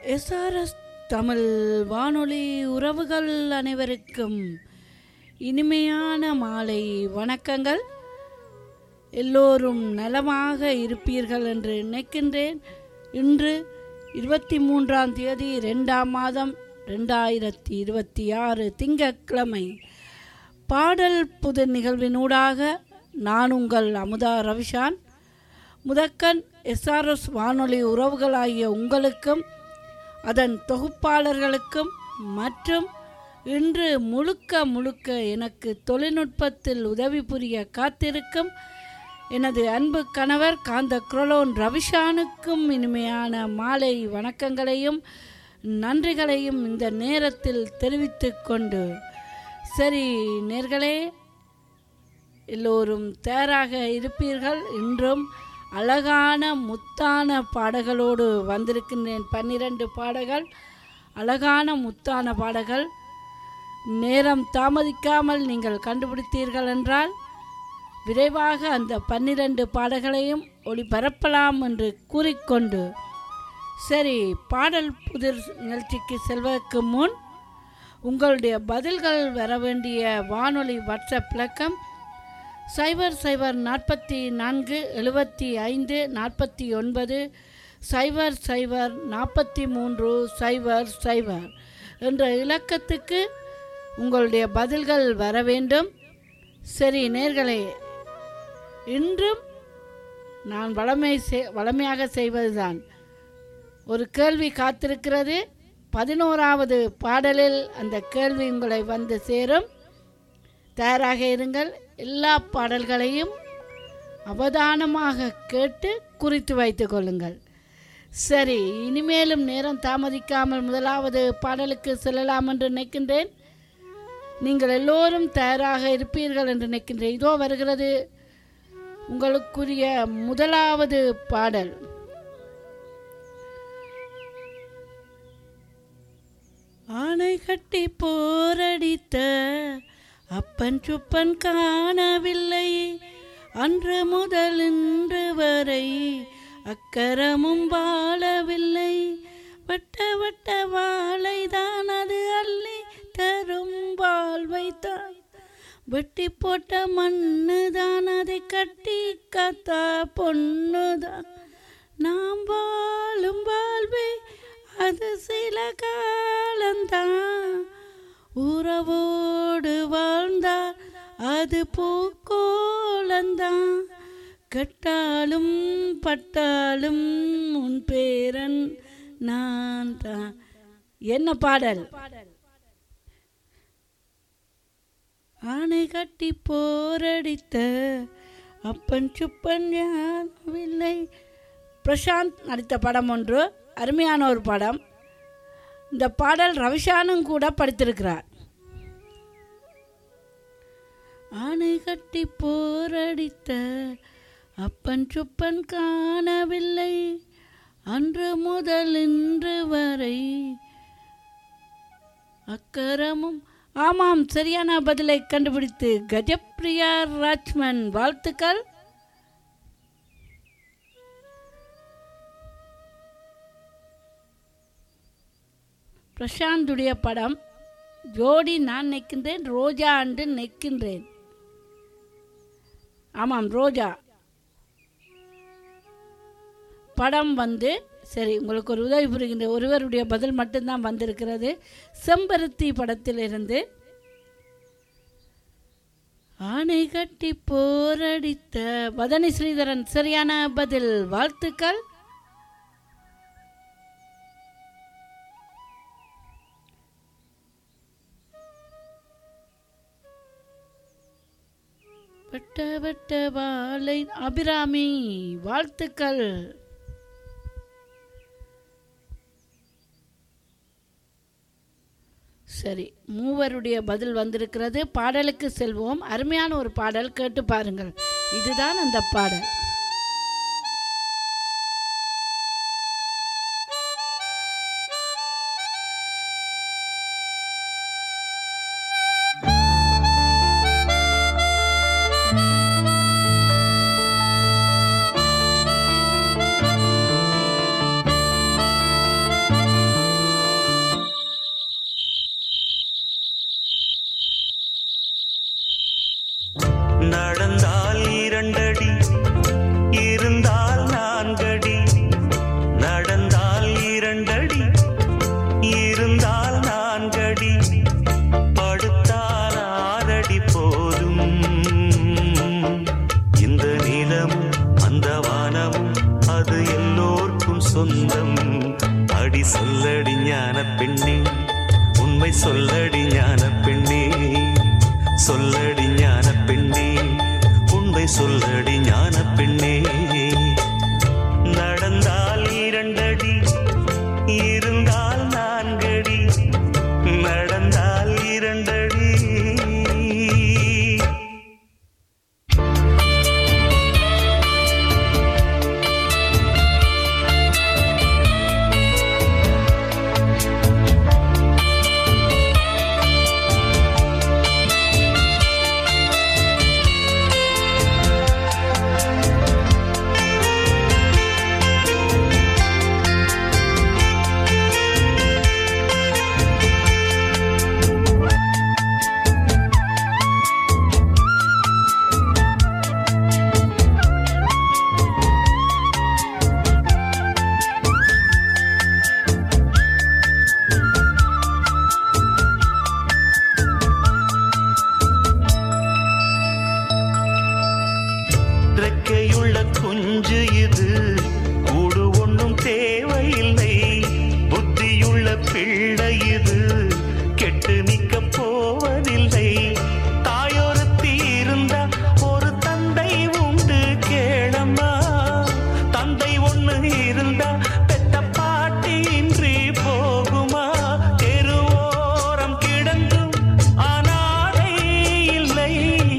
SRS Tamil வானொலி உறவுகள் அனைவருக்கும் இனிமையான மாலை வணக்கங்கள் எல்லோரும் நலமாக இருப்பீர்கள் என்று நினைக்கின்றேன் இன்று இருபத்தி மூன்றாம் தேதி ரெண்டாம் மாதம் ரெண்டாயிரத்தி இருபத்தி ஆறு திங்கட்கிழமை பாடல் புது நிகழ்வினூடாக நான் உங்கள் அமுதா ரவிஷான் முதக்கன் எஸ்ஆர்எஸ் வானொலி உறவுகளாகிய உங்களுக்கும் அதன் தொகுப்பாளர்களுக்கும் மற்றும் இன்று முழுக்க முழுக்க எனக்கு தொழில்நுட்பத்தில் உதவி புரிய காத்திருக்கும் எனது அன்பு கணவர் காந்த குரலோன் ரவிஷானுக்கும் இனிமையான மாலை வணக்கங்களையும் நன்றிகளையும் இந்த நேரத்தில் தெரிவித்துக் கொண்டு சரி நேர்களே எல்லோரும் தயாராக இருப்பீர்கள் இன்றும் அழகான முத்தான பாடல்களோடு வந்திருக்கின்றேன் பன்னிரண்டு பாடல்கள் அழகான முத்தான பாடல்கள் நேரம் தாமதிக்காமல் நீங்கள் கண்டுபிடித்தீர்கள் என்றால் விரைவாக அந்த பன்னிரண்டு பாடல்களையும் ஒளிபரப்பலாம் என்று கூறிக்கொண்டு சரி பாடல் புதிர் நிகழ்ச்சிக்கு செல்வதற்கு முன் உங்களுடைய பதில்கள் வர வேண்டிய வானொலி வாட்ஸ்அப் இலக்கம் சைபர் சைபர் நாற்பத்தி நான்கு எழுபத்தி ஐந்து நாற்பத்தி ஒன்பது சைபர் சைபர் நாற்பத்தி மூன்று சைபர் சைபர் என்ற இலக்கத்துக்கு உங்களுடைய பதில்கள் வர வேண்டும் சரி நேர்களே இன்றும் நான் வளமை செய் வளமையாக செய்வதுதான் ஒரு கேள்வி காத்திருக்கிறது பதினோராவது பாடலில் அந்த கேள்வி உங்களை வந்து சேரும் தயாராக இருங்கள் எல்லா பாடல்களையும் அவதானமாக கேட்டு குறித்து வைத்துக் கொள்ளுங்கள் சரி இனிமேலும் நேரம் தாமதிக்காமல் முதலாவது பாடலுக்கு செல்லலாம் என்று நினைக்கின்றேன் நீங்கள் எல்லோரும் தயாராக இருப்பீர்கள் என்று நினைக்கின்றேன் இதோ வருகிறது உங்களுக்குரிய முதலாவது பாடல் ஆணை கட்டி போரடித்த அப்பன் சுப்பன் காணவில்லை அன்று முதல் இன்று வரை அக்கரமும் வாழவில்லை வட்ட வட்ட வாழைதான் அது அள்ளி தரும் வாழ்வைத்தான் வெட்டி போட்ட மண்ணு தான் அதை கட்டி காத்தா பொண்ணுதான் நாம் வாழும் வாழ்வே அது சில காலந்தான் உறவோடு வாழ்ந்தால் அது பூக்கோளந்தான் கட்டாலும் பட்டாலும் உன் பேரன் நான் தான் என்ன பாடல் ஆணை கட்டி போரடித்த அப்பன் சுப்பன் யானவில்லை பிரசாந்த் நடித்த படம் ஒன்று அருமையான ஒரு படம் இந்த பாடல் ரவிஷானும் கூட படித்திருக்கிறார் ஆணை கட்டி போரடித்த அப்பன் சுப்பன் காணவில்லை அன்று முதல் இன்று வரை அக்கரமும் ஆமாம் சரியான பதிலை கண்டுபிடித்து கஜப்ரியா ராஜ்மன் வாழ்த்துக்கள் பிரசாந்துடைய படம் ஜோடி நான் நிற்கின்றேன் ரோஜா அன்று நிற்கின்றேன் ஆமாம் ரோஜா படம் வந்து சரி உங்களுக்கு ஒரு உதவி புரிகின்ற ஒருவருடைய பதில் மட்டும்தான் வந்திருக்கிறது செம்பருத்தி படத்திலிருந்து ஆணை கட்டி போரடித்த வதனி ஸ்ரீதரன் சரியான பதில் வாழ்த்துக்கள் வட்ட வட்ட வாழை அபிராமி வாழ்த்துக்கள் சரி மூவருடைய பதில் வந்திருக்கிறது பாடலுக்கு செல்வோம் அருமையான ஒரு பாடல் கேட்டு பாருங்கள் இதுதான் அந்த பாடல் ஆ அது எல்லோர்க்கும் சொந்தம் அடி சொல்லடி ஞான பெண்ணே உண்மை சொல்லடி ஞான பெண்ணே சொல்லடி ஞான பெண்ணே உண்மை சொல்லடி ஞான பெண்ணே நடந்தால் இரண்டடி இருந்தால் நான்கடி நடந்தால் இரண்டடி ரெக்கையுள்ள குஞ்சு இது கூடு ஒண்ணும் தேவையில்லை புத்தியுள்ள பிள்ளை இது கெட்டு நிக்க போவதில்லை தாயொருத்தி இருந்தா ஒரு தந்தை உண்டு கேளம்மா தந்தை ஒண்ணு இருந்தா பெத்த பாட்டி இன்றி போகுமா தெருவோரம் கிடந்தும் அனாதை இல்லை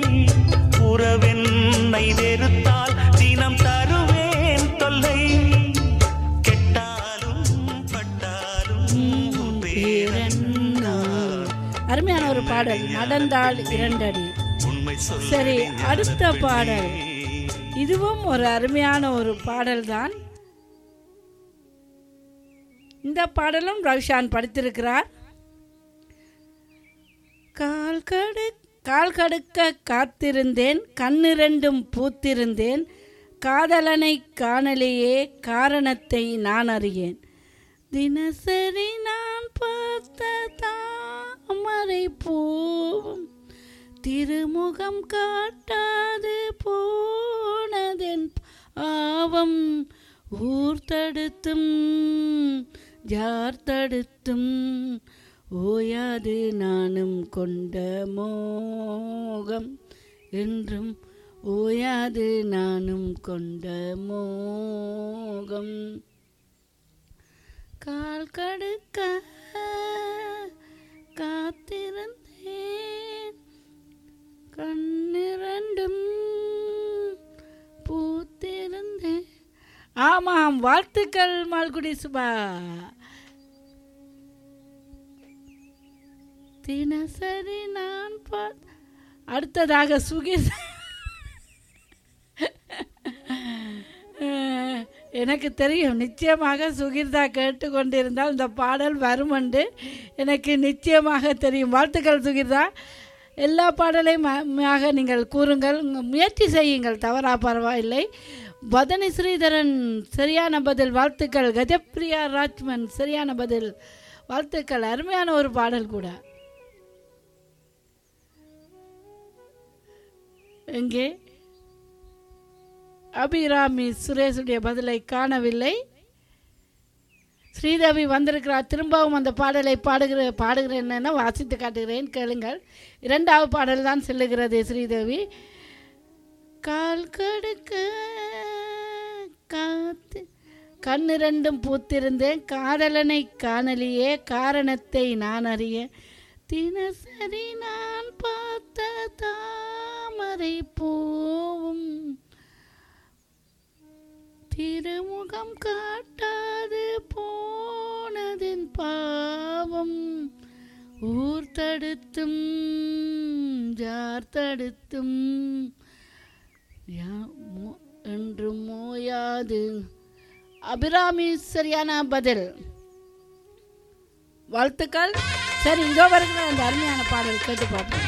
உறவென்னை வெறுத்தால் தினம் தருவேன் தொல்லை கெட்டாலும் பட்டாலும் பேரன்னா அருமையான ஒரு பாடல் நடந்தால் இரண்டடி உண்மை சொல்ல சரி அடுத்த பாடல் இதுவும் ஒரு அருமையான ஒரு பாடல் தான் இந்த பாடலும் ரவிஷான் படித்திருக்கிறார் கால் கடு கால் கடுக்க காத்திருந்தேன் கண்ணிரண்டும் பூத்திருந்தேன் காதலனை காணலையே காரணத்தை நான் அறியேன் தினசரி நான் பார்த்த தாமரை பூவும் திருமுகம் காட்டாது போனதென் ஆவம் ஊர் தடுத்தும் யார் தடுத்தும் ஓயாது நானும் கொண்ட மோகம் என்றும் ஓயாது நானும் கொண்ட மோகம் கால் கடுக்க காத்திருந்தேன் கண்ணிரண்டும் பூத்திருந்தேன் ஆமாம் வாழ்த்துக்கள் மால்குடி சுபா தினசரி நான் பார்த்த அடுத்ததாக சுகிர் அஹ், எனக்கு தெரியும் நிச்சயமாக சுகிர்தா கேட்டுக்கொண்டிருந்தால் இந்த பாடல் வரும் என்று எனக்கு நிச்சயமாக தெரியும் வாழ்த்துக்கள் சுகிர்தா எல்லா பாடலையும் மாக நீங்கள் கூறுங்கள் உங்க முயற்சி செய்யுங்கள் தவறா பரவாயில்லை பதனி ஸ்ரீதரன் சரியான பதில் வாழ்த்துக்கள் கஜப்பிரியா ராஜ்மன் சரியான பதில் வாழ்த்துக்கள் அருமையான ஒரு பாடல் கூட எங்கே அபிராமி சுரேஷுடைய பதிலை காணவில்லை ஸ்ரீதேவி வந்திருக்கிறார் திரும்பவும் அந்த பாடலை பாடுகிற பாடுகிறேன் வாசித்து காட்டுகிறேன் கேளுங்கள் இரண்டாவது பாடல் தான் செல்லுகிறது ஸ்ரீதேவி கால் கடுக்க காத்து கண்ணிரண்டும் பூத்திருந்தேன் காதலனை காணலியே காரணத்தை நான் அறிய தினசரி நான் பார்த்த தாமரை பூவும் திருமுகம் காட்டாது போனதின் பாவம் ஊர் தடுத்தும் யார் தடுத்தும் யா- மோ- என்று மோயாது அபிராமி சரியான பதில் வாழ்த்துக்கள் சரி இதோ வருகிற அந்த அருமையான பாடல் கேட்டு பார்ப்போம்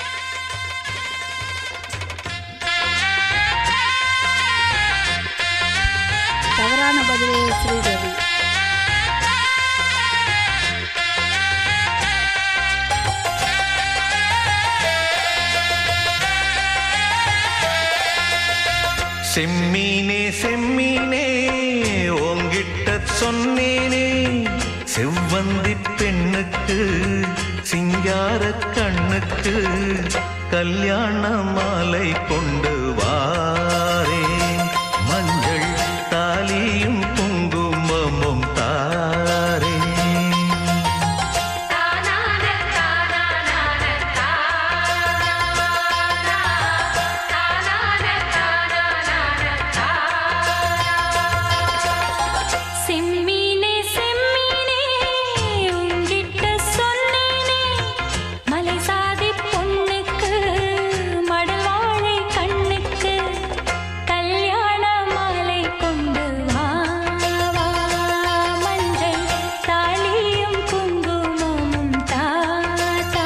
தவறான பதிலே ஸ்ரீதேவி செம்மீனே செம்மீனே சொன்னேனே செவ்வந்தி பெண்ணுக்கு சிங்கார கண்ணுக்கு கல்யாண மாலை கொண்டு வாரே மஞ்சள் தாலியும் குங்குமமும் தாரே செம்மீனே செம்மீனே உங்கிட்ட சொன்னேனே மலை சாதி பொண்ணுக்கு மடல் வாழை கண்ணுக்கு கல்யாண மாலை கொண்டு வா வா. மஞ்சள் தாலியும் குங்குமமும் தா தா.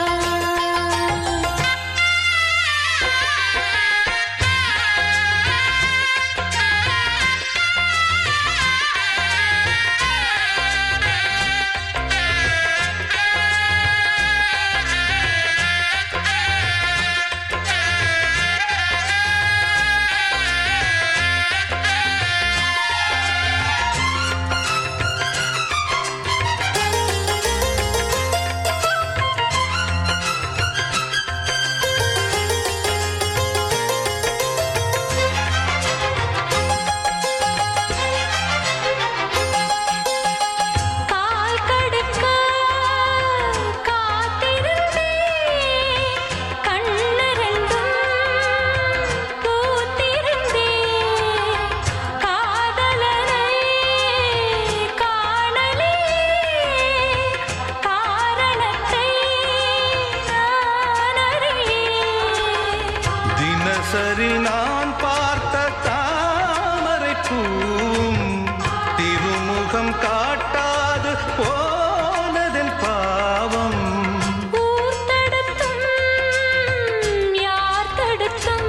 கால் கடுக்க காத்திருந்தே கண்ணு ரெண்டும் பூத்திருந்தே காதலனை காணலே காரணத்தை நான் அறியேன் தினசரி நான் பார்த்த தாமரை பூம் திருமுகம் காட்டாது போனதன் பாவம் ஊர் தடுத்தும் யார் தடுத்தும்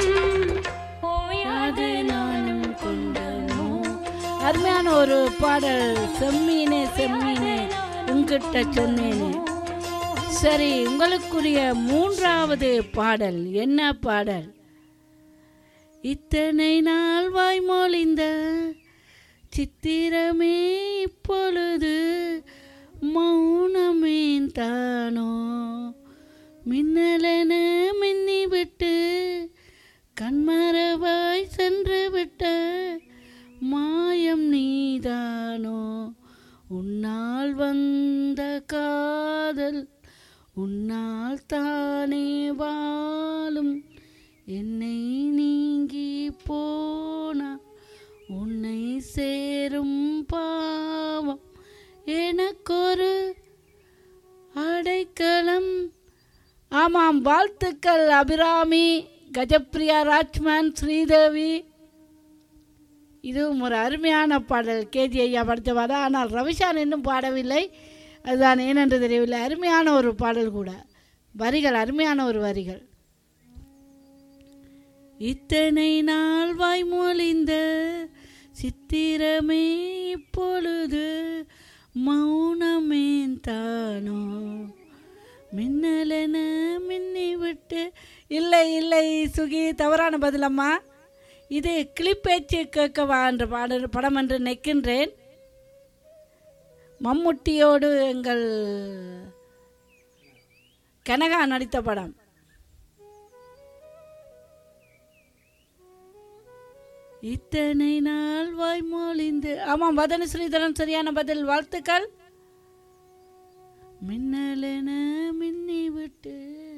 ஓயாது நானும் கொண்டனோ அருமையான ஒரு பாடல் செம்மீனே செம்மீனே உங்கிட்ட சொன்னேனே சரி உங்களுக்குரிய மூன்றாவது பாடல் என்ன பாடல் இத்தனை நாள் வாய்மொழிந்த சித்திரமே இப்பொழுது மௌனமேன் தானோ மின்னலென மின்னிவிட்டு கண்மரவாய் சென்று விட்ட மாயம் நீதானோ உன்னால் வந்த காதல் உன்னால் தானே வாழும் என்னை நீங்கி போனா உன்னை சேரும் பாவம் எனக்கொரு அடைக்கலம் ஆமாம் வாழ்த்துக்கள் அபிராமி கஜப்ரியா ராஜ்மன் ஸ்ரீதேவி இதுவும் ஒரு அருமையான பாடல் கேஜி ஐயா படித்தவாதா ஆனால் ரவிஷான் இன்னும் பாடவில்லை அதுதான் ஏனென்று தெரியவில்லை அருமையான ஒரு பாடல் கூட வரிகள் அருமையான ஒரு வரிகள் இத்தனை நாள் வாய்மொழிந்த சித்திரமே இப்பொழுது மௌனமேன் தானோ மின்னலென மின்னி விட்டு இல்லை இல்லை சுகி தவறான பதிலம்மா இது கிளிப்பேச்சு கேட்கவா என்ற பாடல் படம் என்று நிற்கின்றேன் மம்முட்டியோடு எங்கள் கனகா நடித்த படம் இத்தனை நாள் வாய்மொழிந்து ஆமாம் வதன ஸ்ரீதரன் சரியான பதில் வாழ்த்துக்கள் மின்னலென மின்னி விட்டு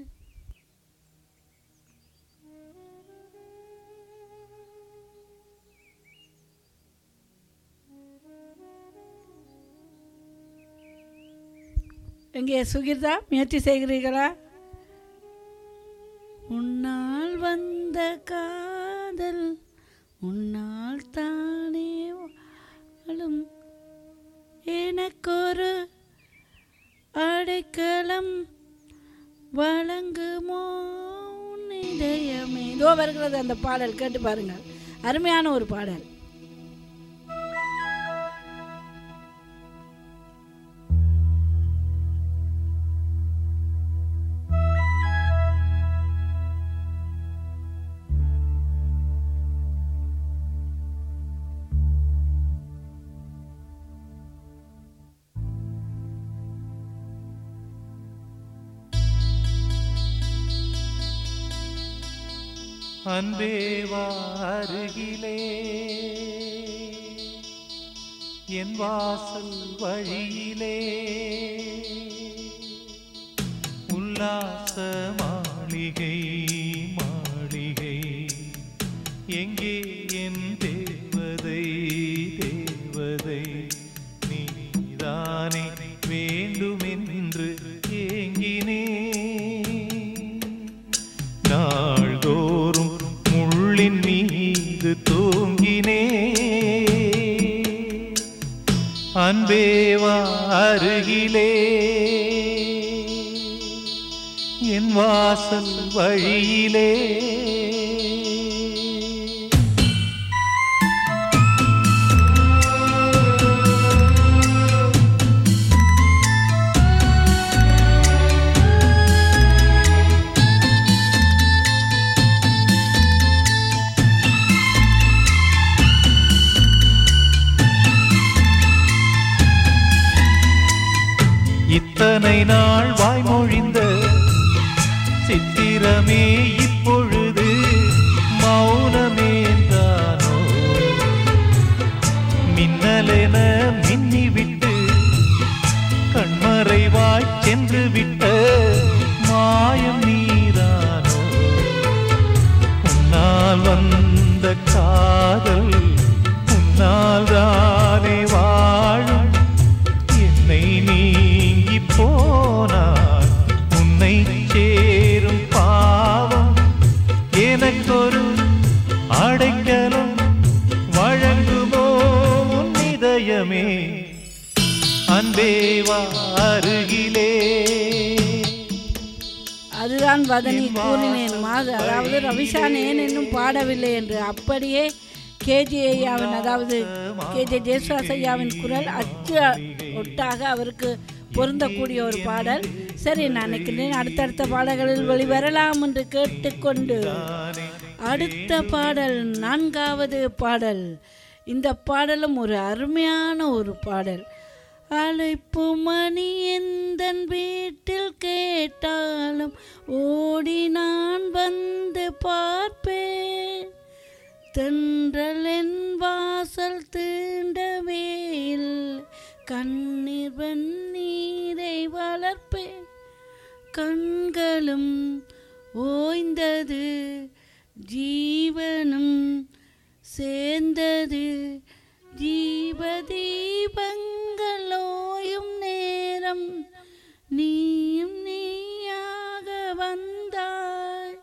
எங்கே சுகிர்தா முயற்சி செய்கிறீர்களா உன்னால் வந்த காதல் உன்னால் தானே வாழும் எனக்கொரு அடைக்கலம் வழங்குமோ உன் இதயமே இதோ வருகிறது அந்த பாடல் கேட்டு பாருங்கள் அருமையான ஒரு பாடல் அன்பேவா அருகிலே என் வாசல் வழியிலே உல்லாச மாளிகை மாளிகை எங்கே என் தேவதை தேவதை நீதானே வேண்டுமென்று ஏங்கினே நாள்தோறும் முள்ளின் மீது தூங்கினே அன்பேவா அருகிலே என் வாசல் வழியிலே இத்தனை நாள் வாய்மொழிந்த சித்திரமே இப்பொழுது மௌனமேந்தானோ மின்னலென மின்னிவிட்டு கண்மறைவாய் சென்று விட்ட மாயம் நீதானோ உன்னால் வந்த காதல் உன்னால் தானே வாழும் என்னை நீங்கி போனார் உன்னை சேரும் பாவம் எனக்கொரு அடைக்கலம் வழங்குமோ உன் இதயமே அன்பேவா அருகிலே அதுதான் வதனி கூறினேன் மாது அதாவது ரவிஷான் ஏன் இன்னும் பாடவில்லை என்று அப்படியே கேஜி ஐயாவின் அதாவது கேஜே ஜேசுவாஸ் ஐயாவின் குரல் அச்சு ஒட்டாக அவருக்கு பொருந்தக்கூடிய ஒரு பாடல் சரி நான் நினைக்கிறேன் அடுத்தடுத்த பாடல்களில் வெளிவரலாம் என்று கேட்டுக்கொண்டு அடுத்த பாடல் நான்காவது பாடல் இந்த பாடலும் ஒரு அருமையான ஒரு பாடல் அழைப்பு மணி எந்தன் வீட்டில் கேட்டாலும் ஓடி நான் வந்து பார்ப்பேன் தென்றல் என் வாசல் தீண்டவே இல்லை. கண்ணீர் வெந்நீரை வளர்ப்பேன் கண்களும் ஓய்ந்தது ஜீவனும் சேர்ந்தது ஜீவ தீபங்கள் ஓயும் நேரம் நீயும் நீயாக வந்தாய்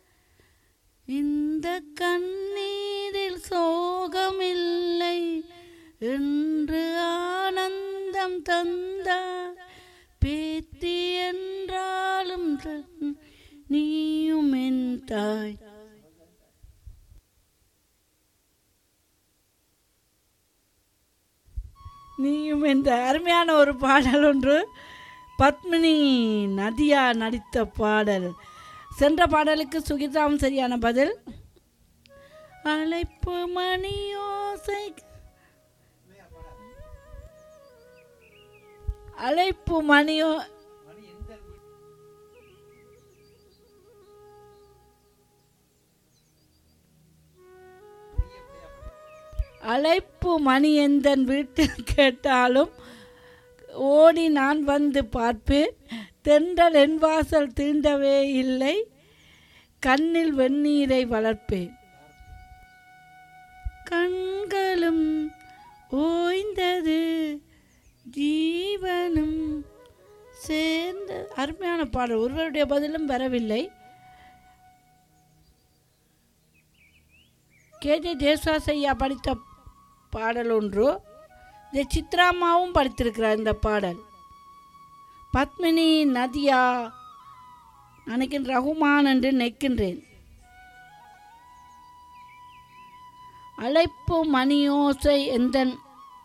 இந்த கண்ணீரில் சோகமில்லை என்று ஆனந்தம் தந்தாய் பேத்தி என்றாலும் தன் நீயும் என் தாய் நீயும் இந்த அருமையான ஒரு பாடல் ஒன்று பத்மினி நதியா நடித்த பாடல் சென்ற பாடலுக்கு சுகிதாவும் சரியான பதில் அழைப்பு மணியோசை அழைப்பு மணியோ அழைப்பு மணி எந்தன் வீட்டில் கேட்டாலும் ஓடி நான் வந்து பார்ப்பேன் தென்றல் என் வாசல் தீண்டவே இல்லை கண்ணில் வெந்நீரை வளர்ப்பேன் கண்களும் ஓய்ந்தது ஜீவனும் சேர்ந்த அருமையான பாடல் ஒருவருடைய பதிலும் வரவில்லை கேஜே ஜேசுவாஸ் ஐயா படித்த பாடல் ஒன்று இந்த சித்ராமாவும் படித்திருக்கிறார் இந்த பாடல் பத்மினி நதியா நினைக்கின்ற ரகுமான் என்று நினைக்கின்றேன் அழைப்பு மணியோசை எந்தன்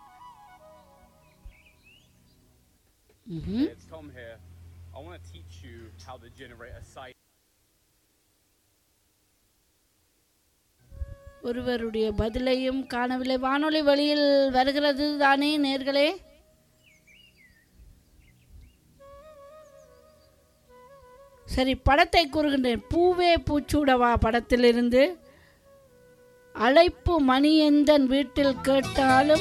ம்ஹும். It's Tom here. I want to teach you how to generate a site. ஒருவருடைய பதிலையும் காணவில்லை வானொலி வழியில் வருகிறது தானே நேர்களே சரி படத்தை கூறுகின்றேன் பூவே பூச்சூடவா படத்திலிருந்து அழைப்பு மணி எந்தன் வீட்டில் கேட்டாலும்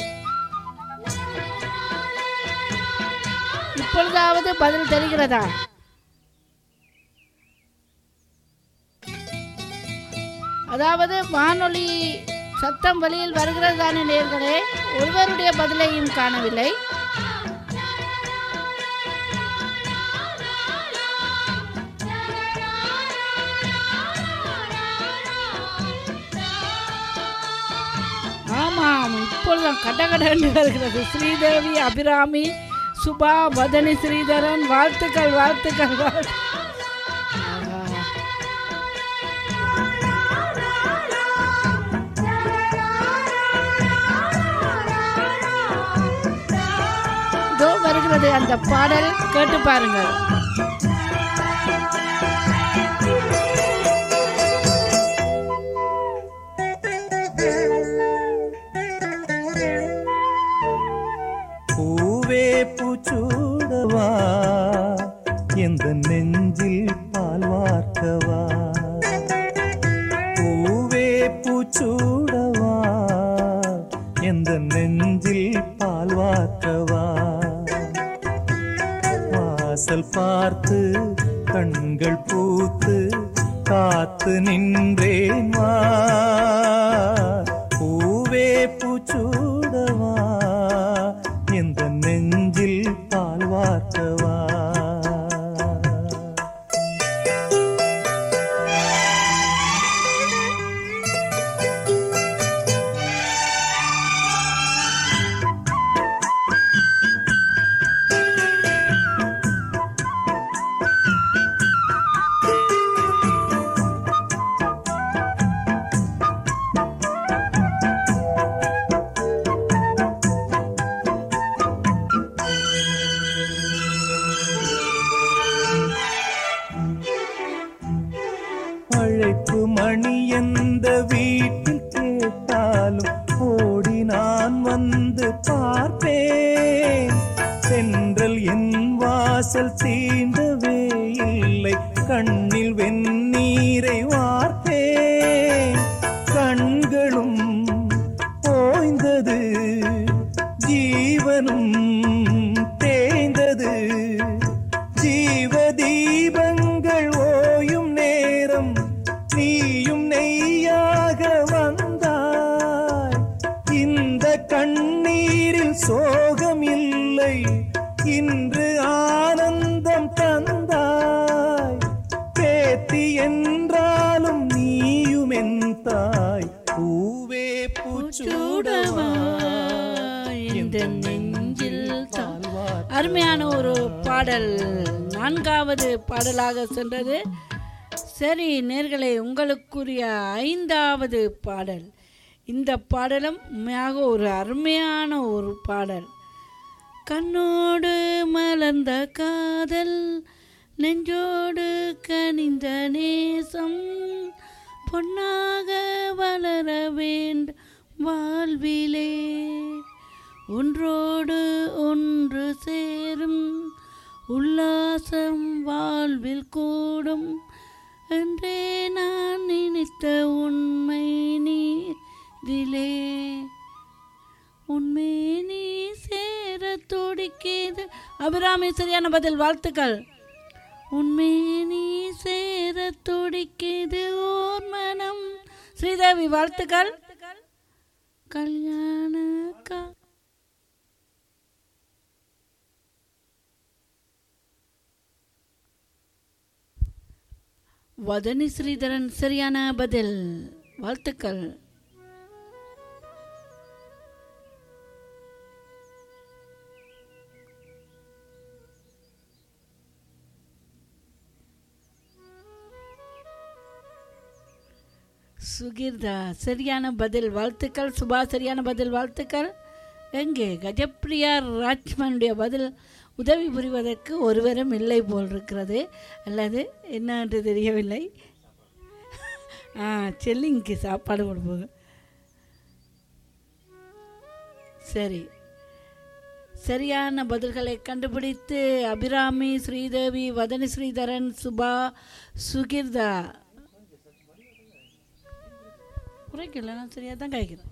இப்பொழுதாவது பதில் தெரிகிறதா அதாவது வானொலி சத்தம் வெளியில் வருகிறது தானே நேர்களே ஒருவருடைய பதிலையும் காணவில்லை ஆமாம் இப்பொழுதுதான் கடகடன்னு வருகிறது ஸ்ரீதேவி அபிராமி சுபா வதனி ஸ்ரீதரன் வாழ்த்துக்கள் வாழ்த்துக்கள் வாழ்த்து ஆஹா. இதோ வருகிறது அந்த பாடல் கேட்டு பாருங்கள் பூவே பூச்சூடவா எந்த நெஞ்சில் பால் வார்க்கவா பூவே பூச்சூடவா எந்த நெஞ்சில் பால் வார்க்கவா வாசல் பார்த்து கண்கள் பூத்து காத்து நின்றேன் வா பூவே பூச்சூடவா எந்த நெஞ்சில் பால் வார்க்கவா அழைப்பு மணி எந்த வீட்டில் கேட்டாலும் ஓடி நான் வந்து பார்ப்பேன் சென்றல் என் வாசல் தீண்டவே இல்லை கண்ணில் வெந்நீரை வார்த்தேன் கண்களும் ஓய்ந்தது ஜீவனும் தேய்ந்தது ஜீவ தீபங்கள் ஓயும் நேரம் நீயும் நெய்யாக வந்தாய் இந்த கண்ணீரில் சோகம் இல்லை இன்று ஆனந்தம் தந்தாய் பேத்தி என்றாலும் நீயும் என் தாய் பூவே பூச்சூடவா இந்த நெஞ்சில் தான் அருமையான ஒரு பாடல் நான்காவது பாடலாக சென்றது சரி நேர்களே உங்களுக்குரிய ஐந்தாவது பாடல் இந்த பாடலும் உண்மையாக ஒரு அருமையான ஒரு பாடல் கண்ணோடு மலர்ந்த காதல் நெஞ்சோடு கனிந்த நேசம் பொன்னாக வளர வேண்டும் வாழ்விலே ஒன்றோடு ஒன்று சேரும் உல்லாசம் வாழ்வில் கூடும் என்றே நான் நினைத்த உண்மை நீதிலே உண்மை நீ சேர துடிக்கிது அபிராமி சரியான பதில் வாழ்த்துக்கள் உண்மை நீ சேர துடிக்கிது ஓர் மனம் ஸ்ரீதேவி வாழ்த்துக்கள் கல்யாண கா வதனி ஸ்ரீதரன் சரியான பதில் வாழ்த்துக்கள் சுகிர்தா சரியான பதில் வாழ்த்துக்கள் சுபா சரியான பதில் வாழ்த்துக்கள் எங்கே கஜப்பிரியா ராஜ்மனுடைய பதில் உதவி புரிவதற்கு ஒருவரும் இல்லை போல் இருக்கிறது அல்லது என்ன என்று தெரியவில்லை ஆ செல்லிங்க்கு சாப்பாடு கொடுப்போங்க சரி சரியான பதில்களை கண்டுபிடித்து அபிராமி ஸ்ரீதேவி வதனி ஸ்ரீதரன் சுபா சுகிர்தா குறைக்கல நான் சரியாக தான் காய்க்கிறேன்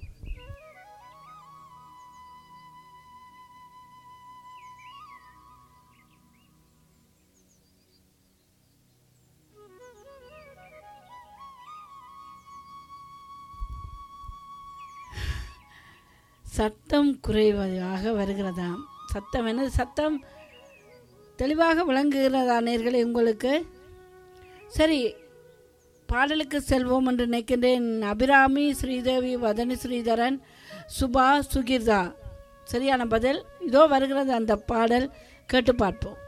சத்தம் குறைவாக வருகிறதாம் சத்தம் என்ன சத்தம் தெளிவாக விளங்குகிறதா நேர்களே உங்களுக்கு சரி பாடலுக்கு செல்வோம் என்று நினைக்கின்றேன் அபிராமி ஸ்ரீதேவி வதனி ஸ்ரீதரன் சுபா சுகிர்தா சரியான பதில் இதோ வருகிறது அந்த பாடல் கேட்டு பார்ப்போம்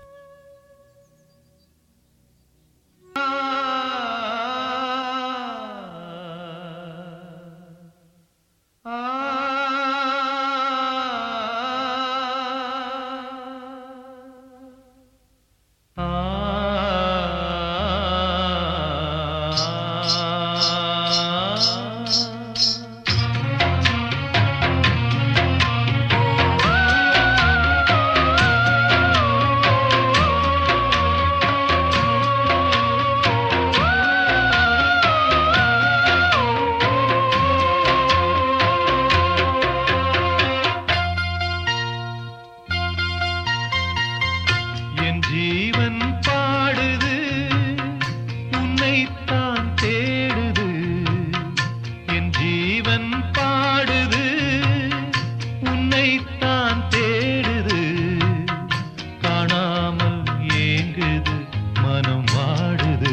என் ஜீவன் பாடுது உன்னைத்தான் தேடுது என் ஜீவன் பாடுது உன்னைத்தான் தேடுது காணாமல் ஏங்குது மனம் வாடுது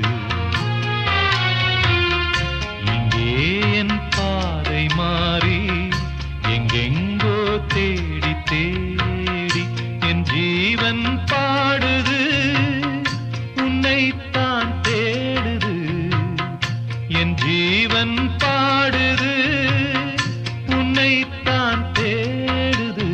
இங்கே என் பாதை மாறி எங்கெங்கோ தேடி தேடி என் ஜீவன் பாடுது உன்னைத்தான் தேடுது என் ஜீவன் பாடுது உன்னைத்தான் தேடுது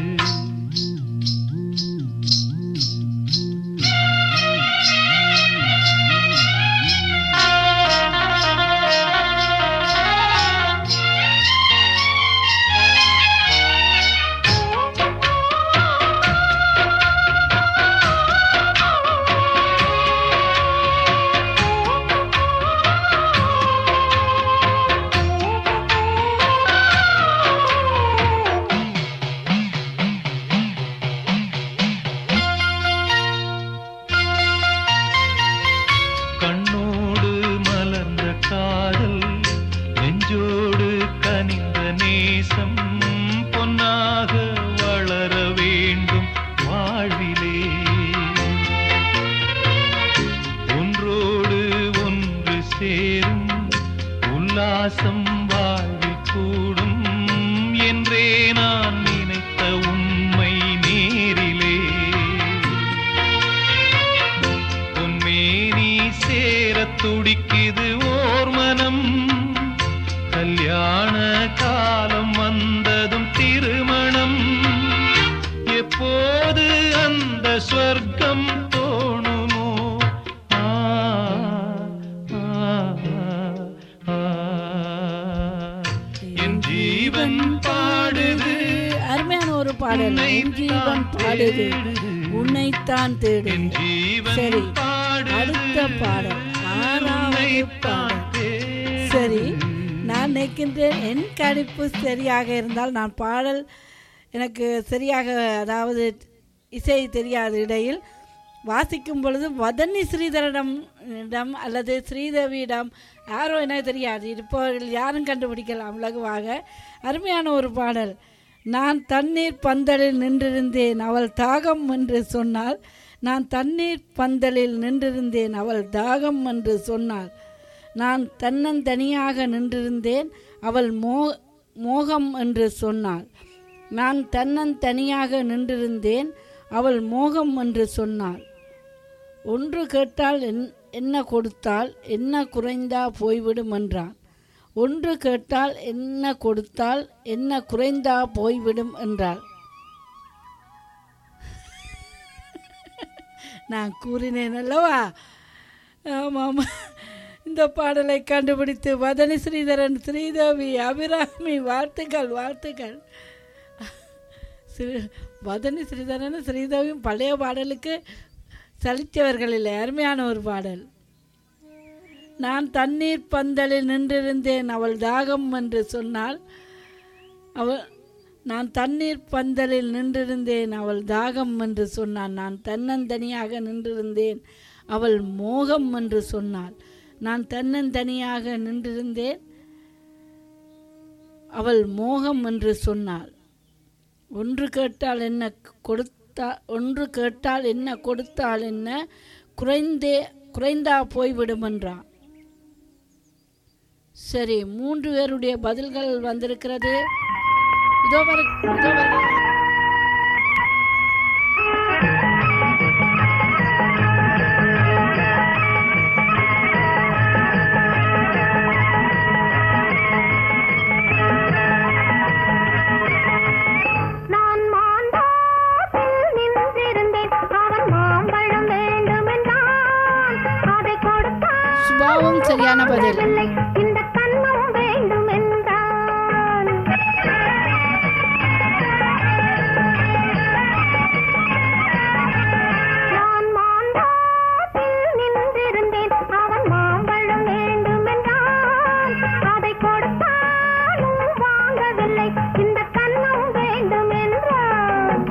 கண்ணோடு மலர்ந்த காதல் நெஞ்சோடு கனிந்த நேசம் பொன்னாக வளர வேண்டும் வாழ்விலே ஒன்றோடு ஒன்று சேரும் உல்லாசம் வாழ்வில் கூடும் என்றே நான் நினைத்த உண்மை நேரிலே பொன்மேனி சேரத் துடிக்குது ஓர் மனம் கல்யாண காலம் வந்ததும் திருமணம் எப்போது அந்த ஸ்வர்க்கம் தோணுமோ ஆ, ஆ, ஆ, என் ஜீவன் பாடுது அருமையான ஒரு பாடல் என் ஜீவன் பாடுது உன்னைத்தான் தேடு என் ஜீவன் சரி பாடுது அடுத்த பாடல் ஆறாவது பாடல் தேடுது. சரி நான் நினைக்கின்றேன் என் கணிப்பு சரியாக இருந்தால் நான் பாடல் எனக்கு சரியாக அதாவது இசை தெரியாத இடையில் வாசிக்கும் பொழுது வதனி ஸ்ரீதரிடம் இடம் அல்லது ஸ்ரீதேவியிடம் யாரோ எனக்கு தெரியாது இருப்பவர்கள் யாரும் கண்டுபிடிக்கலாம் இலகுவாக அருமையான ஒரு பாடல் நான் தண்ணீர் பந்தலில் நின்றிருந்தேன் அவள் தாகம் என்று சொன்னாள் நான் தண்ணீர் பந்தலில் நின்றிருந்தேன் அவள் தாகம் என்று சொன்னாள் நான் தன்னந்தனியாக நின்றிருந்தேன் அவள் மோ மோகம் என்று சொன்னாள் நான் தன்னந்தனியாக நின்றிருந்தேன் அவள் மோகம் என்று சொன்னாள் ஒன்று கேட்டால் என் என்ன கொடுத்தால் என்ன குறைந்தா போய்விடும் என்றான் ஒன்று கேட்டால் என்ன கொடுத்தால் என்ன குறைந்தா போய்விடும் என்றாள் நான் கூறினேன் அல்லவா ஆமாம் இந்த பாடலை கண்டுபிடித்து வதனி ஸ்ரீதரன் ஸ்ரீதேவி அபிராமி வாழ்த்துக்கள் வாழ்த்துக்கள் ஸ்ரீ வதனி ஸ்ரீதரன் ஸ்ரீதேவியும் பழைய பாடலுக்கு சலித்தவர்கள் இல்லை அருமையான ஒரு பாடல் நான் தண்ணீர் பந்தலில் நின்றிருந்தேன் அவள் தாகம் என்று சொன்னால் அவள் நான் தண்ணீர் பந்தலில் நின்றிருந்தேன் அவள் தாகம் என்று சொன்னான் நான் தன்னந்தனியாக நின்றிருந்தேன் அவள் மோகம் என்று சொன்னாள் நான் தன்னந்தனியாக நின்றிருந்தேன் அவள் மோகம் என்று சொன்னாள் ஒன்று கேட்டால் என்ன கொடுத்தா ஒன்று கேட்டால் என்ன கொடுத்தால் என்ன குறைந்தே குறைந்தா போய்விடும் என்றான் சரி மூன்று பேருடைய பதில்கள் வந்திருக்கிறது இதோ வரு இதோ வரு நான் மாந்தோப்பில் நின்றிருந்தேன் அவன் மாம்பழம் வேண்டுமென்றான் அதை கொடுத்தான் சுபாவம் சரியான பதில் இல்லை இந்த கண்ணம் வேண்டுமென்றான் நான் மாந்தோப்பில் நின்றிருந்தேன் அவன் மாம்பழம் வேண்டுமென்றான் அதை கொடுத்தாலும் வாங்கவில்லை இந்த கண்ணம் வேண்டுமென்றான்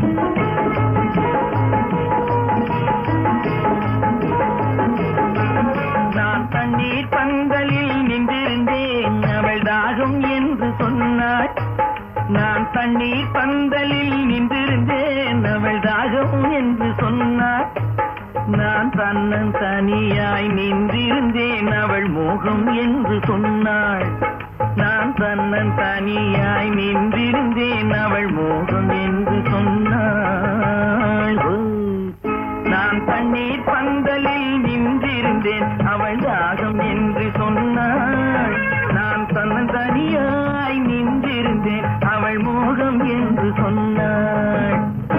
நான் தண்ணீர் பந்தலில் நின்றிருந்தேன் அவள் தாகம் என்று சொன்னாள் நான் தண்ணீர் பந்தலில் நின்றிருந்தேன் அவள் தாகம் என்று சொன்னாள் நான் தன்னன் தனியாய் நின்றிருந்தேன் அவள் மோகம் என்று சொன்னாள் நான் தன்னன் தனியாய் நின்றிருந்தேன் அவள் மோகம் என்று சொன்னாள் ஓ. நான் தண்ணீர் பந்தலில் நின்றிருந்தேன் அவள் தாகம் என்று சொன்னாள் நான் தன்னந்தனியாய் நின்றிருந்தேன் அவள் மோகம் என்று சொன்னாள்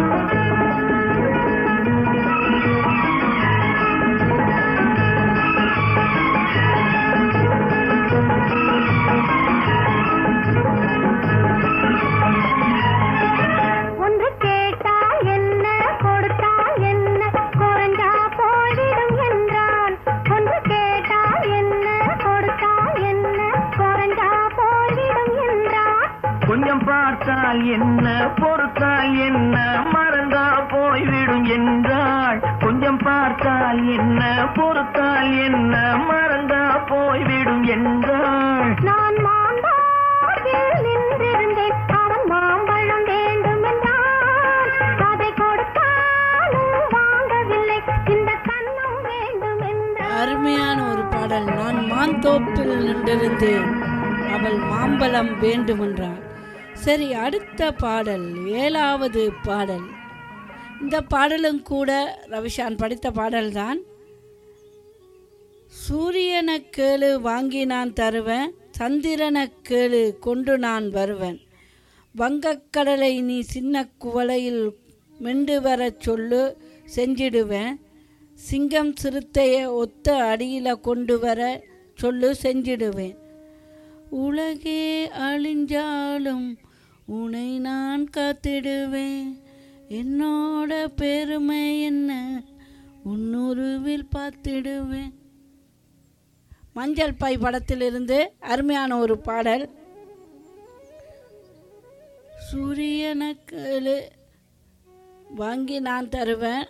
ஒன்று கேட்டால் என்ன கொடுத்தால் என்ன குறைஞ்சா போய்விடும் என்றான் ஒன்று கேட்டால் என்ன கொடுத்தால் என்ன குறைஞ்சா போய்விடும் என்றான் கொஞ்சம் பார்த்தால் என்ன பொறுத்தால் என்ன மறந்தா போய்விடும் என்றாள் கொஞ்சம் பார்த்தால் என்ன பொறுத்தால் என்ன மறந்தா போய்விடும் என்றாள் நான் மாம்பாவில் நின்றிருந்தேன் அவன் மாம்பழம் வேண்டும் என்றான் அதை கொடுத்தாலும் வாங்கவில்லை இந்த கண்ணம் வேண்டும் என்றான் அருமையான ஒரு பாடல் நான் மாந்தோப்பில் நின்றிருந்தேன் அவள் மாம்பழம் வேண்டுமென்றாள் சரி அடுத்த பாடல் ஏழாவது பாடல் இந்த பாடலும் கூட ரவிஷான் படித்த பாடல்தான் சூரியனை கேளு வாங்கி நான் தருவேன் சந்திரனை கேளு கொண்டு நான் வருவேன் வங்கக்கடலை நீ சின்ன குவளையில் மெண்டு வரச் சொல்லு செஞ்சிடுவேன் சிங்கம் சிறுத்தையை ஒத்த அடியில் கொண்டு வர சொல்லு செஞ்சிடுவேன் உலகே அழிஞ்சாலும் உனை நான் காத்திடுவேன் என்னோட பெருமை என்ன உன்னுருவில் பார்த்திடுவேன் மஞ்சள் பை படத்திலிருந்து அருமையான ஒரு பாடல் சூரியனுக்கு வாங்கி நான் தருவேன்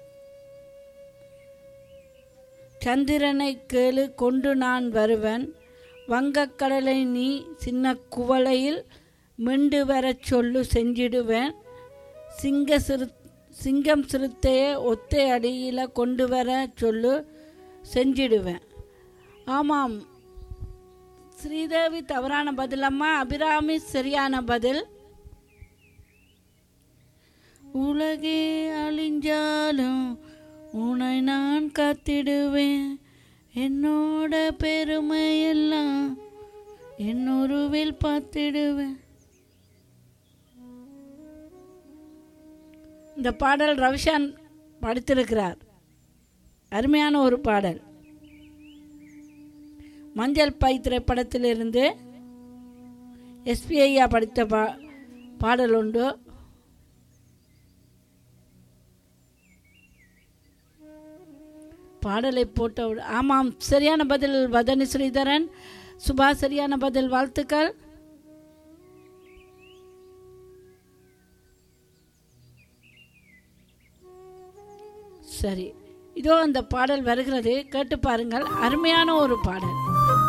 சந்திரனை கேளு கொண்டு நான் வருவன் வங்கக்கடலை நீ சின்ன குவளையில் மிண்டு வரச் சொல்லு செஞ்சிடுவேன் சிங்க சிறு சிங்கம் சிறுத்தையை ஒத்தை அடியில் கொண்டு வர சொல்லு செஞ்சிடுவேன் ஆமாம் ஸ்ரீதேவி தவறான பதில் அம்மா அபிராமி சரியான பதில் உலகே அழிஞ்சாலும் உன்னை நான் காத்திடுவேன் என்னோட பெருமை எல்லாம் என்னொருவில் பார்த்திடுவேன் இந்த பாடல் ரவிஷான் படித்திருக்கிறார் அருமையான ஒரு பாடல் மஞ்சள் பை திரைப்படத்திலிருந்து எஸ்பிஐயா படித்த பா பாடல் உண்டு பாடலை போட்ட உட- ஆமாம் சரியான பதில் வதனி ஸ்ரீதரன் சுபா சரியான பதில் வாழ்த்துக்கள் சரி இதோ அந்த பாடல் வருகிறது கேட்டு பாருங்கள் அருமையான ஒரு பாடல்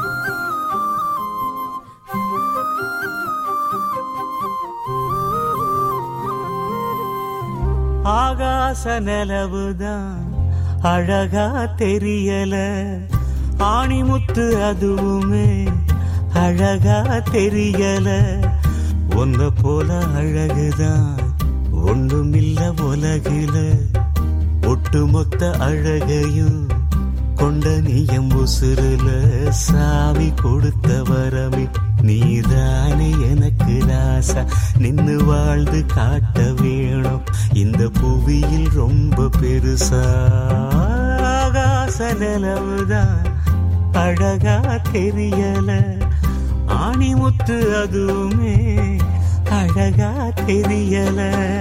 ஆகாச நிலவுதான் அழகா தெரியல ஆணிமுத்து அதுவுமே அழகா தெரியல ஒன்ன போல அழகுதான் ஒண்ணுமில்ல உலகில ஒட்டுமொத்த அழகையும் கொண்ட நீயம் உசுருல சாவி கொடுத்த வரமே நீதானே எனக்கு ராசா நின்னு வாழ்ந்து காட்ட வேணும் இந்த புவியில் ரொம்ப பெருசா ஆகாச நிலவுதான் அழகா தெரியல ஆணிமுத்து அதுவுமே அழகா தெரியல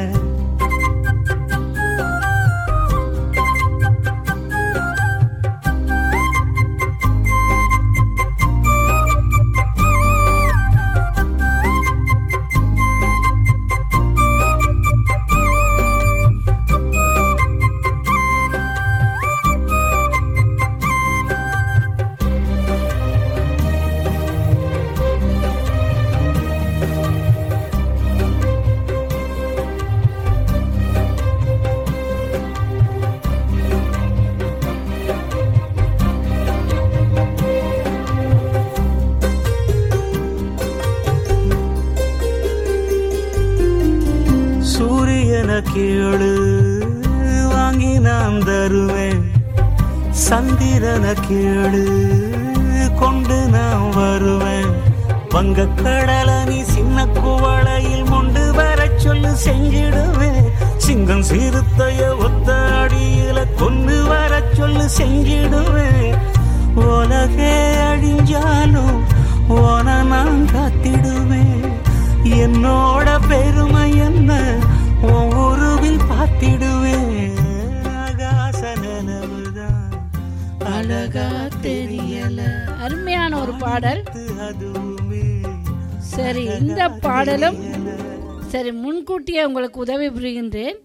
சூரியன கேளு வாங்கி நான் தருவேன் சந்திரன கேளு கொண்டு நான் வருவேன் வங்க கடல நீ சின்ன குவளையில் மொண்டு வர சொல்லு செஞ்சிடுவேன் சிங்கம் சிறுத்தைய ஒத்த அடியில கொண்டு வர சொல்லு செஞ்சிடுவேன் உலகே அழிஞ்சாலும் ஓன நான் காத்திடுவேன் என்னோட பெருமை என்ன உன் உருவில் பார்த்திடுவேன் ஆகாச நிலவுதான் அழகா தெரியல அருமையான ஒரு பாடல் அதுவுமே சரி இந்த பாடலும் சரி முன்கூட்டியே உங்களுக்கு உதவி புரிகின்றேன்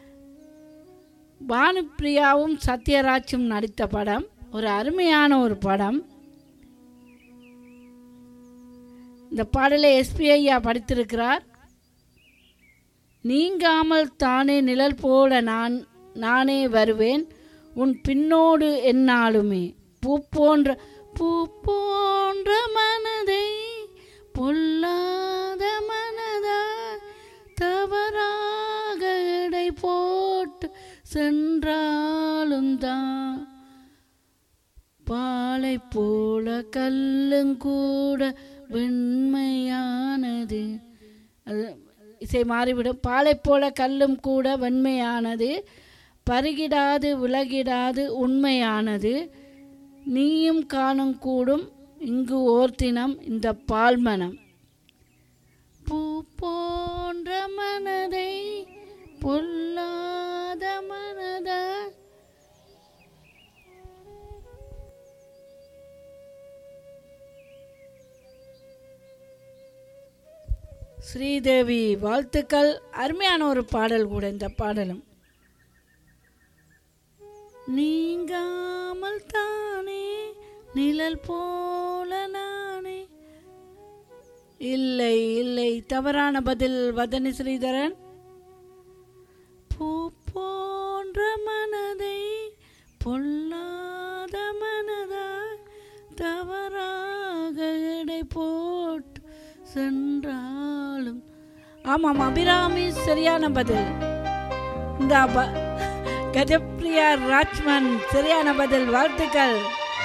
பானுப்பிரியாவும் சத்யராஜும் நடித்த படம் ஒரு அருமையான ஒரு படம் இந்த பாடலை எஸ்பி ஐயா படித்திருக்கிறார் நீங்காமல் தானே நிழல் போல நான் நானே வருவேன் உன் பின்னோடு என்னாலுமே பூ போன்ற பூ போன்ற மனதை பொல்லாத மனதா தவறாக எடை போட்டு சென்றாலும் தான் பாலை போல கல்லுங்கூட வெண்மையானது அது இசை மாறிவிடும் பாலை போல கல்லும் கூட வெண்மையானது பருகிடாது விலகிடாது உண்மையானது நீயும் காணும் கூடும் இங்கு ஓர்த்தினம் இந்த பால்மனம் பூ போன்ற மனதை பொல்லாத மனதா ஸ்ரீதேவி வாழ்த்துக்கள் அருமையான ஒரு பாடல் கூட இந்த பாடலும் நீங்காமல் தானே நிழல் போல நானே இல்லை இல்லை தவறான பதில் வதனி ஸ்ரீதரன் பூ போன்ற மனதை பொல்லாத மனதா தவறாக எடை போட்டு சென்றாலும் ஆமாம் அபிராமி சரியான பதில் இந்த ப- கஜப்ரியா ராஜ்மன் சரியான பதில் வாழ்த்துக்கள்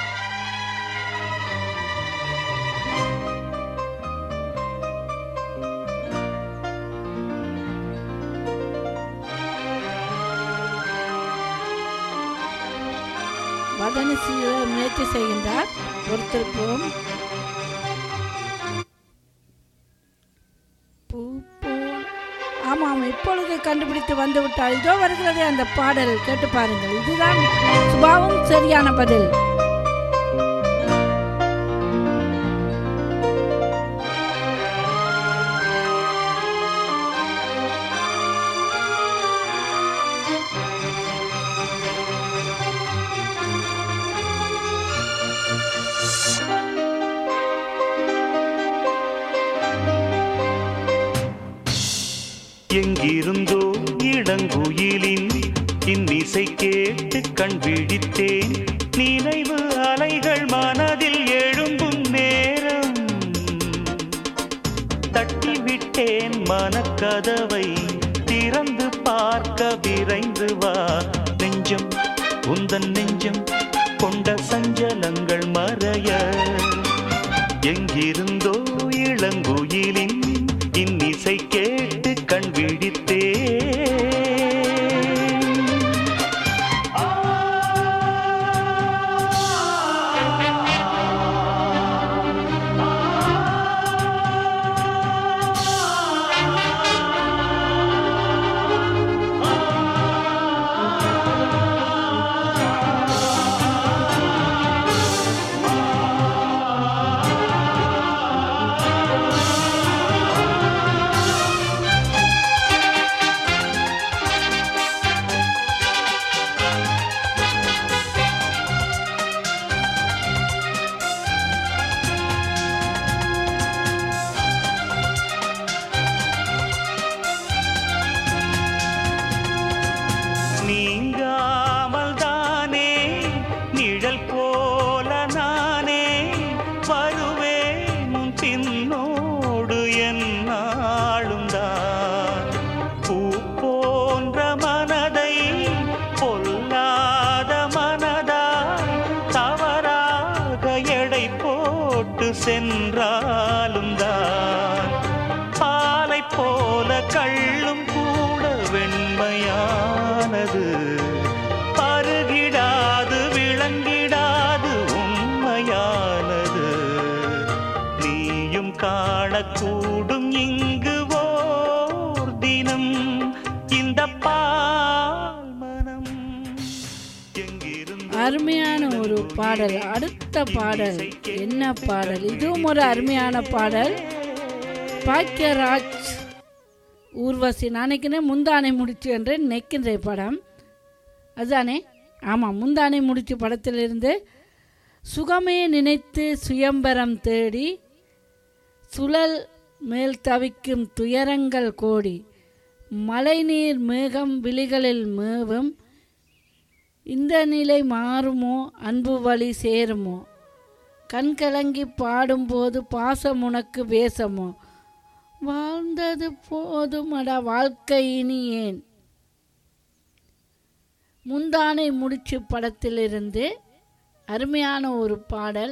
வதனி செய்ய முயற்சி செய்கின்றார் பொறுத்திருப்போம் பூ போல் ஆமாம் இப்பொழுது கண்டுபிடித்து வந்து விட்டால் இதோ வருகிறதே அந்த பாடல் கேட்டு பாருங்கள் இதுதான் சுபாவும் சரியான பதில் எங்கிருந்தோ இடங்குயிலின் இன்னிசை கேட்டு கண் விழித்தேன் நினைவு அலைகள் மனதில் எழும்பும் நேரம் தட்டிவிட்டேன் மனக்கதவை திறந்து பார்க்க விரைந்து வா நெஞ்சம் உந்தன் நெஞ்சம் கொண்ட சஞ்சலங்கள் மறைய எங்கிருந்தோ இளங்குயிலின் இன்னிசை கேட்டு கண் விழித்தேன் நீங்காமல் தானே நிழல் போல நானே வருவேன் உன் பின்னோடு என்னாலும் தான் பூ போன்ற மனதை பொல்லாத மனதாய் தவறாக எடை போட்டு சென்றாலும் தான் பாலை போல கள்ளும் கூட வெண்மையானது பருகிடாது விளங்கிடாது உண்மையானது நீயும் காணக்கூடும் இங்கு ஓர் தினம் இந்த பால் மனம் எங்கிருந்து அருமையான ஒரு பாடல் அடுத்த பாடல் என்ன பாடல் இதுவும் ஒரு அருமையான பாடல் பாக்கியராஜ் ஊர்வசி நாளைக்குனே முந்தானை முடிச்சு என்று நினைக்கின்ற படம் அதுதானே ஆமாம் முந்தானை முடிச்சு படத்திலிருந்து சுகமே நினைத்து சுயம்பரம் தேடி சுழல் மேல் தவிக்கும் துயரங்கள் கோடி மழைநீர் மேகம் விழிகளில் மேவும் இந்த நிலை மாறுமோ அன்பு வழி சேருமோ கண் கலங்கி பாடும்போது பாசம் உனக்கு வேசமோ வாழ்ந்தது போதுமடா வாழ்க்கை இனி ஏன் முந்தானை முடிச்சு படத்திலிருந்து அருமையான ஒரு பாடல்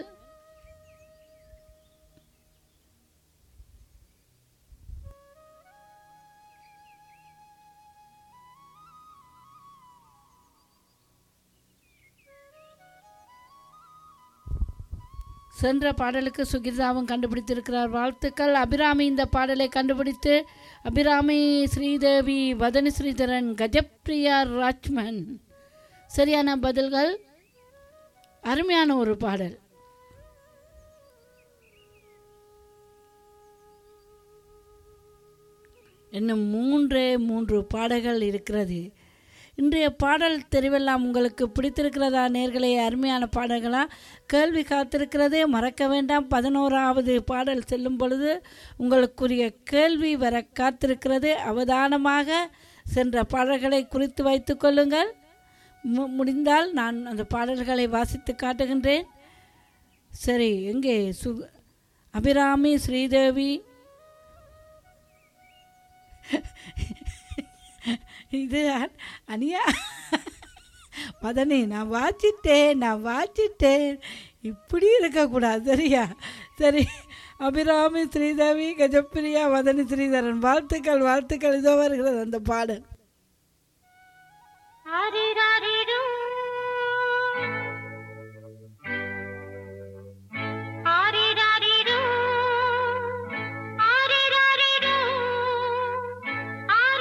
சென்ற பாடலுக்கு சுகிர்தாவும் கண்டுபிடித்திருக்கிறார் வாழ்த்துக்கள் அபிராமி இந்த பாடலை கண்டுபிடித்து அபிராமி ஸ்ரீதேவி வதனி ஸ்ரீதரன் கஜப்ரியா ராஜ்மன் சரியான பதில்கள் அருமையான ஒரு பாடல் இன்னும் மூன்றே மூன்று பாடல்கள் இருக்கிறது இன்றைய பாடல் தெரிவெல்லாம் உங்களுக்கு பிடித்திருக்கிறதா நேர்களே அருமையான பாடல்களா கேள்வி காத்திருக்கிறதே மறக்க வேண்டாம் பதினோராவது பாடல் செல்லும் பொழுது உங்களுக்குரிய கேள்வி வர காத்திருக்கிறது அவதானமாக சென்ற பாடல்களை குறித்து வைத்துக் கொள்ளுங்கள் மு- முடிந்தால் நான் அந்த பாடல்களை வாசித்து காட்டுகின்றேன் சரி எங்கே சு அபிராமி ஸ்ரீதேவி இது அ- அனியா மதனி நான் வாச்சிட்டேன் நான் வாச்சிட்டேன் இப்படி இருக்கக்கூடாது சரியா சரி அபிராமி ஸ்ரீதேவி கஜப்பிரியா மதனி ஸ்ரீதரன் வாழ்த்துக்கள் வாழ்த்துக்கள் இதோ வருகிறது அந்த பாடல் ஆரிராரிரு. ஆரிராரிரு. ஆரிராரிரு.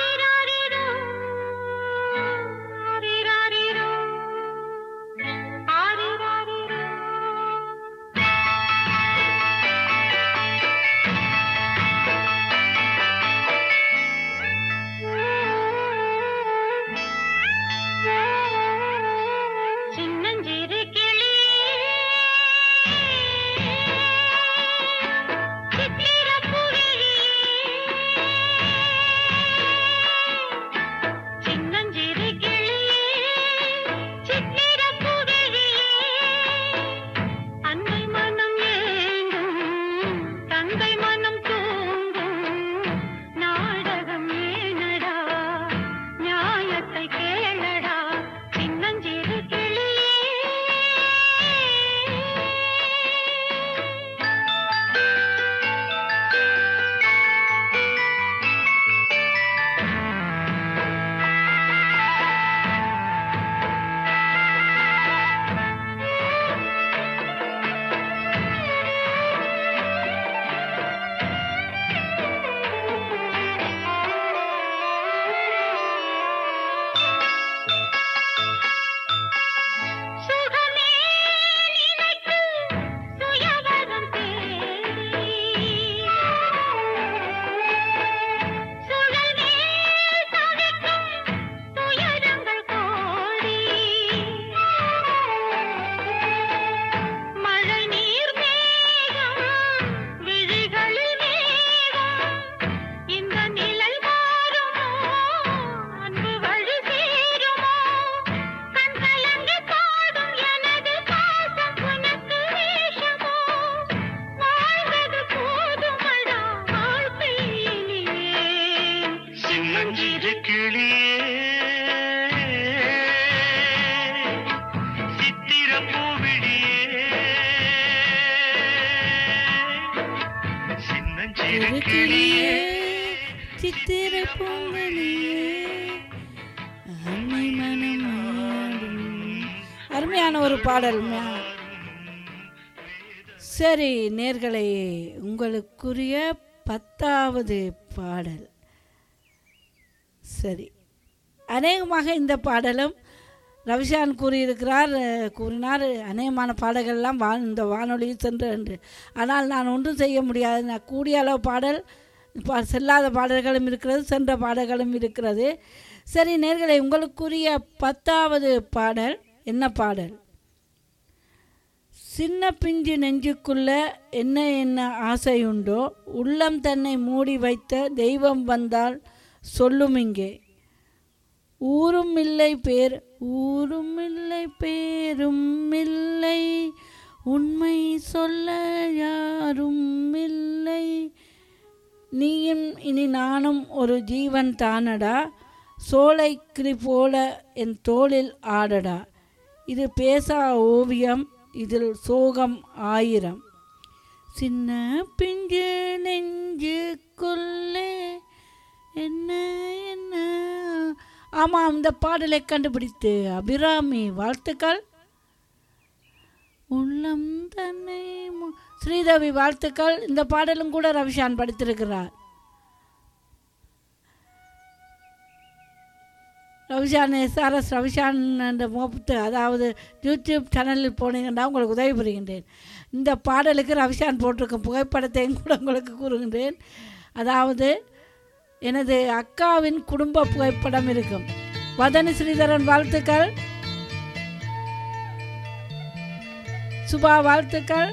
சின்னஞ்சிறு கிளியே சித்திர பூவிழியே சின்னஞ்சிறு கிளியே சித்திர பூங்கலியே அன்னை மனம் ஆடும். அருமையான ஒரு பாடல் மே- சரி நேர்களே உங்களுக்குரிய பத்தாவது பாடல் சரி அநேகமாக இந்த பாடலும் ரவிஷான் கூறியிருக்கிறார் அஹ், கூறினார் அநேகமான பாடல்கள்லாம் வா இந்த வானொலியில் சென்று என்று ஆனால் நான் ஒன்றும் செய்ய முடியாது நான் கூடிய அளவு பாடல் பா செல்லாத பாடல்களும் இருக்கிறது சென்ற பாடல்களும் இருக்கிறது சரி நேர்களை உங்களுக்குரிய பத்தாவது பாடல் என்ன பாடல் சின்ன பிஞ்சு நெஞ்சுக்குள்ள என்ன என்ன ஆசையுண்டோ உள்ளம் தன்னை மூடி வைத்த தெய்வம் வந்தால் சொல்லும் இங்கே ஊரும் இல்லை பேர் ஊரும் இல்லை பேரும் இல்லை உண்மை சொல்ல யாரும் இல்லை நீயும் இனி நானும் ஒரு ஜீவன் தானடா சோலை கிளி போல என் தோளில் ஆடடா இது பேசா ஓவியம் இதில் சோகம் ஆயிரம் சின்ன பிஞ்சு நெஞ்சுக்குள்ளே என்ன என்ன ஆமாம் இந்த பாடலை கண்டுபிடித்து அபிராமி வாழ்த்துக்கள் உள்ளம் தன்னை மு- ஸ்ரீதேவி வாழ்த்துக்கள் இந்த பாடலும் கூட ரவிஷான் படித்திருக்கிறார் ரவிஷான் எஸ்ஆர்எஸ் ரவிஷான் என்ற முகப்பு அதாவது யூடியூப் சேனலில் போனீங்கன்னா உங்களுக்கு உதவி புரிகின்றேன் இந்த பாடலுக்கு ரவிஷான் போட்டிருக்கும் புகைப்படத்தையும் கூட உங்களுக்கு கூறுகின்றேன் அதாவது எனது அக்காவின் குடும்ப புகைப்படம் இருக்கும் வதனி ஸ்ரீதரன் வாழ்த்துக்கள் சுபா வாழ்த்துக்கள்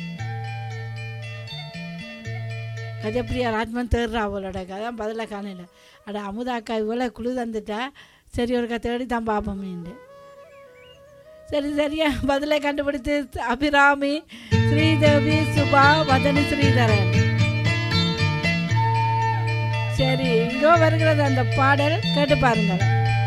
கஜப்பிரியா ராஜ்மன் தேடுறா அவளோட அதான் பதிலாக காணல அட அமுதாக்கா இவ்வளோ குழு தந்துட்டா சரி ஒருக்கா தேடி தான் பார்ப்போமேண்டு சரி சரியா பதிலை கண்டுபிடித்து அபிராமி ஸ்ரீதேவி சுபா வதனி ஸ்ரீதரன் சரி இதோ வருகிறது அந்த பாடல் கேட்டு பாருங்கள்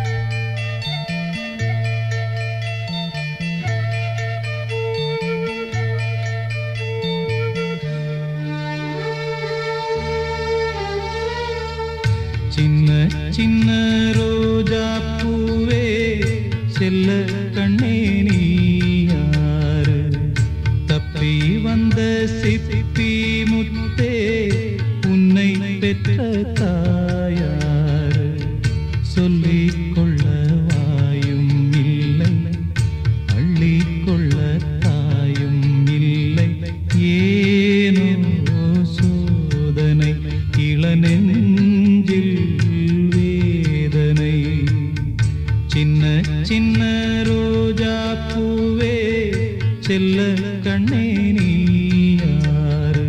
சின்ன சின்ன ரோஜா பூவே செல்ல கண்ணே நீ யாரு தப்பி வந்த சிப்பி முத்தே உன்னை பெற்ற தாயாரு சொல்லிக் கொள்ள வாயும் இல்லை அள்ளிக் கொள்ள தாயும் இல்லை ஏனோ சோதனை இளநெஞ்சில் வேதனை சின்ன சின்ன ரோஜா பூவே செல்ல கண்ணே நீ யாரு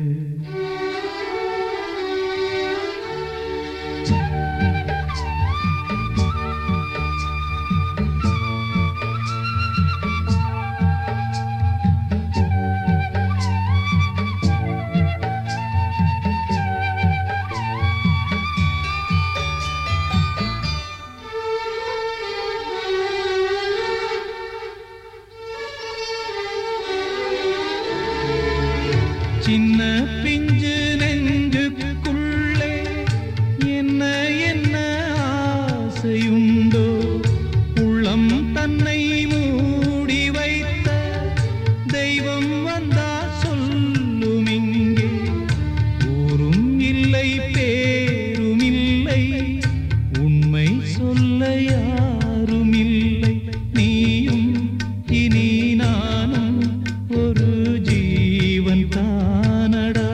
சின்ன பிஞ்சு நெஞ்சுக்குள்ளே என்ன என்ன ஆசையுண்டோ உள்ளம் தன்னை மூடி வைத்த தெய்வம் வந்தா சொல்லும் இங்கே ஊரும் இல்லை பேரும் இல்லை உண்மை சொல்ல யாரும் இல்லை நீயும் இனி நானும் ஒரு ஜீவன் தானடா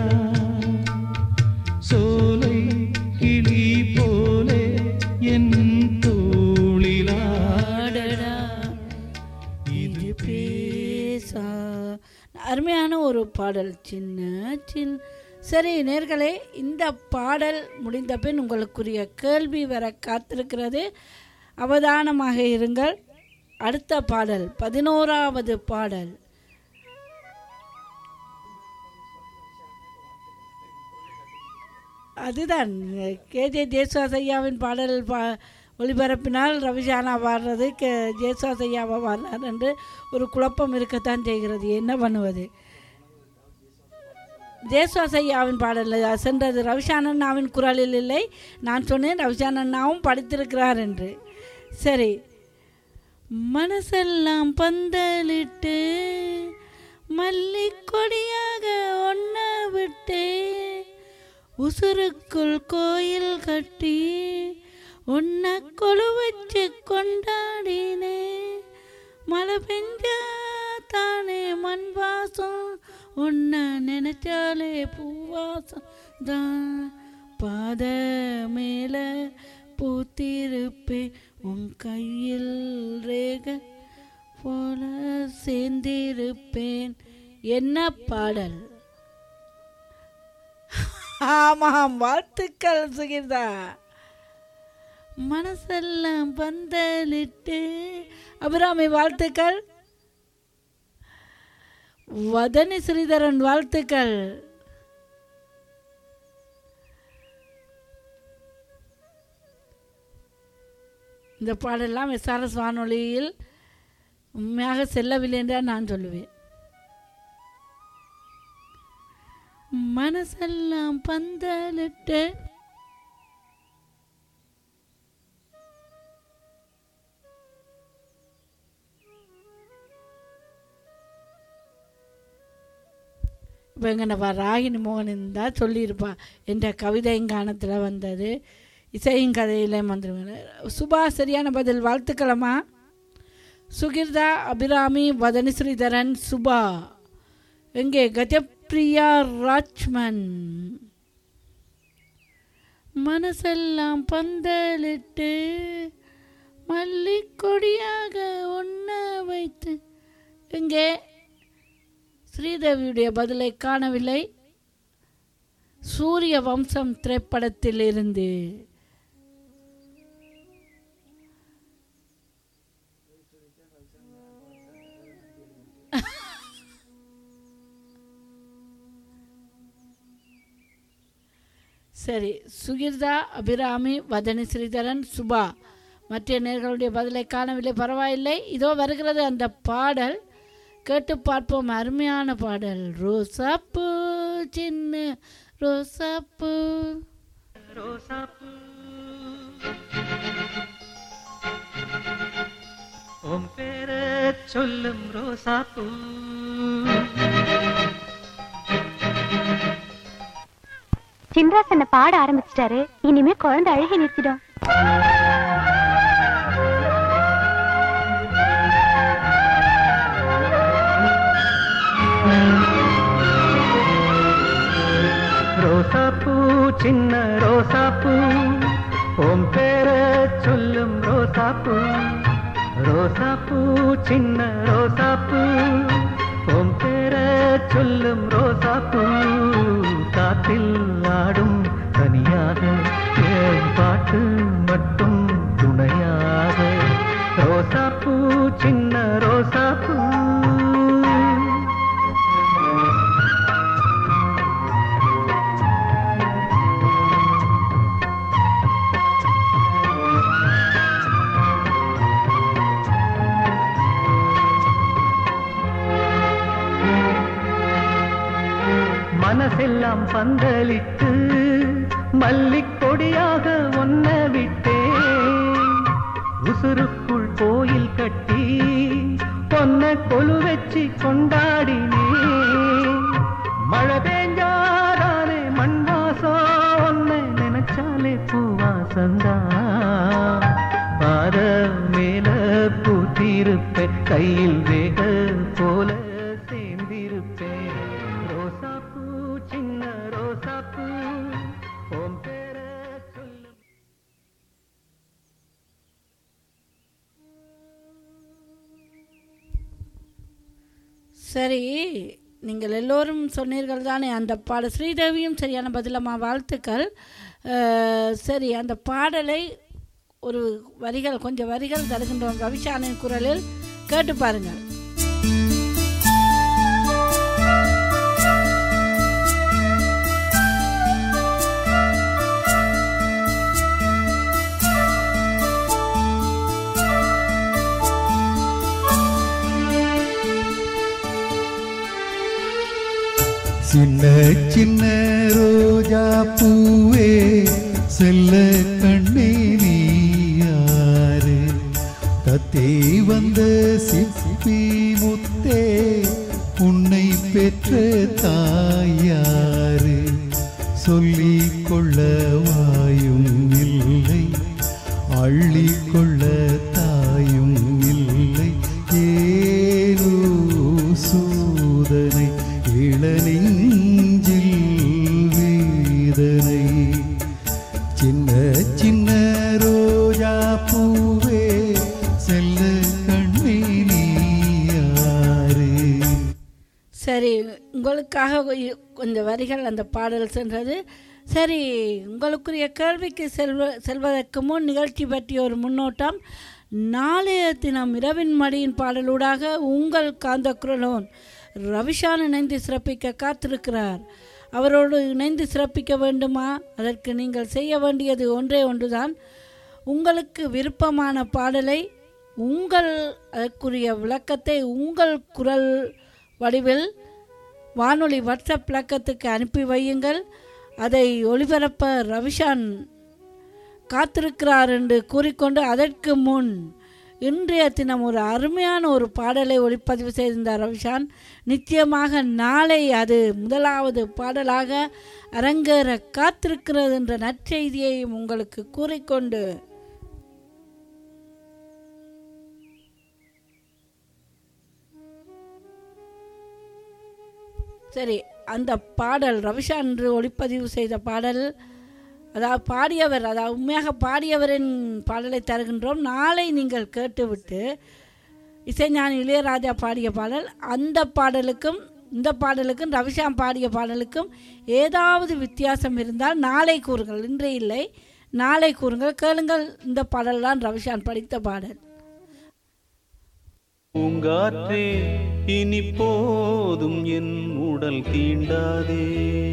சோலை கிளி போலே என் தோளிலா ஆடடா இது பேசா அருமையான ஒரு பாடல் சின்ன சின் சரி நேர்களே இந்த பாடல் முடிந்த பின் உங்களுக்குரிய கேள்வி வர காத்திருக்கிறது அவதானமாக இருங்கள் அடுத்த பாடல் பதினோராவது பாடல் அதுதான் கேஜே ஜேசுவாஸ் ஐயாவின் பாடல் பா ஒளிபரப்பினால் ரவிஜானா பாடுறது கே ஜேசுவாஸ் ஐயாவா பாடுறார் என்று ஒரு குழப்பம் இருக்கத்தான் செய்கிறது என்ன பண்ணுவது ஜேசுவாஸ் ஐயாவின் பாடல் சென்றது ரவிசானண்ணாவின் குரலில் இல்லை நான் சொன்னேன் ரவிசானண்ணாவும் படித்திருக்கிறார் என்று சரி மனசெல்லாம் பந்தலிட்டு மல்லிக்கொடியாக ஒன்ன விட்டு உசுருக்குள் கோயில் கட்டி உன்ன கொழு வச்சு கொண்டாடினே மழை பெஞ்சா தானே மண் வாசம் உன்னை நினைச்சாலே பூவாசம் தான் பாத மேல பூத்திருப்பே உன் கையில் ரேக போல சேர்ந்திருப்பேன் என்ன பாடல் ஆமாம் வாழ்த்துக்கள் சுகிர்தா மனசெல்லாம் பந்தலிட்டு அபிராமி வாழ்த்துக்கள் வதனி ஸ்ரீதரன் வாழ்த்துக்கள் இந்த பாடெல்லாம் எஸ்ஆர்எஸ் வானொலியில் உண்மையாக செல்லவில்லை என்றால் நான் சொல்லுவேன் மனசெல்லாம் பந்தலிட்டு இப்போ எங்கன்னப்பா ராகினி மோகன் தான் சொல்லியிருப்பா என்ற கவிதைங்கானத்தில் வந்தது இசையும் கதையிலையும் வந்துருவேன் சுபா சரியான பதில் வாழ்த்துக்களம்மா சுகிர்தா அபிராமி வதனி ஸ்ரீதரன் சுபா எங்கே கஜப்ரியா ராஜ்மன் மனசெல்லாம் பந்தலிட்டு மல்லிக்கொடியாக ஒன்ன வைத்து எங்கே ஸ்ரீதேவியுடைய பதிலை காணவில்லை சூரிய வம்சம் திரைப்படத்திலிருந்து சரி சுகிர்தா அபிராமி வதனி ஸ்ரீதரன் சுபா மற்ற நேர்களுடைய பதிலை காணவில்லை பரவாயில்லை இதோ வருகிறது அந்த பாடல் கேட்டு பார்ப்போம் அருமையான பாடல் ரோசாப்பூ சின்ன ரோசாப்பூ ரோசாப்பூ உன் பேர சொல்லும் ரோசாப்பூ சின்ராசனை பாட ஆரம்பிச்சிட்டாரு இனிமே குழந்தை அழுகி நிறுத்திடும் ரோசாப்பூ சின்ன ரோசாப்பூ உன் பேர சொல்லும் ரோசாப்பூ ரோசாப்பூ சின்ன ரோசாப்பூ உன் பேர சொல்லும் ரோசாப்பூ காத்தில் ஆடும் தனியாக என் பாட்டு மட்டும் துணையாக ரோசாப்பூ சின்ன ரோசாப்பூ மனசெல்லாம் பந்தலிட்டு மல்லிக்கொடியாக ஒன்ன விட்டேன் உசுருக்குள் கோயில் கட்டி பொன்ன கொலு வச்சு கொண்டாடினேன் மழை பெஞ்சாதானே மண் வாசம் ஒன்ன நினைச்சாலே பூவாசந்தா பாத மேல பூத்திருப்பேன் கையில் வேக போல சேர்ந்திருப்பேன் ரோசாப்பூ சின்ன ரோசாப்பூ உன் பேர சொல்லும் சரி நீங்கள் எல்லோரும் சொன்னீர்கள் தானே அந்த பாட ஸ்ரீதேவியும் சரியான பதிலம்மா வாழ்த்துக்கள் அஹ், சரி அந்த பாடலை ஒரு வரிகள் கொஞ்சம் வரிகள் தருகின்றோம் ரவிஷானின் குரலில் கேட்டு பாருங்கள் சின்ன சின்ன ரோஜா பூவே செல்ல கண்ணே நீ யாரு தத்தே வந்த சிப்பி முத்தே உன்னை பெற்ற தாயாரு சொல்லிக் கொள்ள வாயும் இல்லை அள்ளிக் கொள்ள தாயும் இல்லை ஏனோ சோதனை இளநெஞ்சில் வேதனை சின்ன சின்ன ரோஜா பூவே செல்ல கண்ணே நீ யாரு சரி உங்களுக்காக கொ- கொஞ்சம் வரிகள் அந்த பாடல் சென்றது சரி உங்களுக்குரிய கேள்விக்கு செல்வ செல்வதற்கு முன் நிகழ்ச்சி பற்றிய ஒரு முன்னோட்டம் நாளைய தினம் இரவின் மடியின் பாடலூடாக உங்கள் காந்த குரலோன் ரவிஷான் இணைந்து சிறப்பிக்க காத்திருக்கிறார் அவரோடு இணைந்து சிறப்பிக்க வேண்டுமா அதற்கு நீங்கள் செய்ய வேண்டியது ஒன்றே ஒன்றுதான் உங்களுக்கு விருப்பமான பாடலை உங்கள் அதற்குரிய விளக்கத்தை உங்கள் குரல் வடிவில் வானொலி வாட்ஸ்அப் விளக்கத்துக்கு அனுப்பி வையுங்கள் அதை ஒளிபரப்ப ரவிஷான் காத்திருக்கிறார் என்று கூறிக்கொண்டு அதற்கு முன் இன்றைய தினம் ஒரு அருமையான ஒரு பாடலை ஒளிப்பதிவு செய்திருந்தார் ரவிஷான் நிச்சயமாக நாளை அது முதலாவது பாடலாக அரங்கேற காத்திருக்கிறது என்ற நற்செய்தியையும் உங்களுக்கு கூறிக்கொண்டு சரி அந்த பாடல் ரவிஷான் என்று ஒளிப்பதிவு செய்த பாடல் அதாவது பாடியவர் அதாவது உண்மையாக பாடியவரின் பாடலை தருகின்றோம் நாளை நீங்கள் கேட்டுவிட்டு இசைஞானி இளையராஜா பாடிய பாடல் அந்த பாடலுக்கும் இந்த பாடலுக்கும் ரவிஷாம் பாடிய பாடலுக்கும் ஏதாவது வித்தியாசம் இருந்தால் நாளை கூறுங்கள் இன்று இல்லை நாளை கூறுங்கள் கேளுங்கள் இந்த பாடல் தான் ரவிஷான் படித்த பாடல் பூங்காற்றே இனி போதும் என் உடல் தீண்டாதே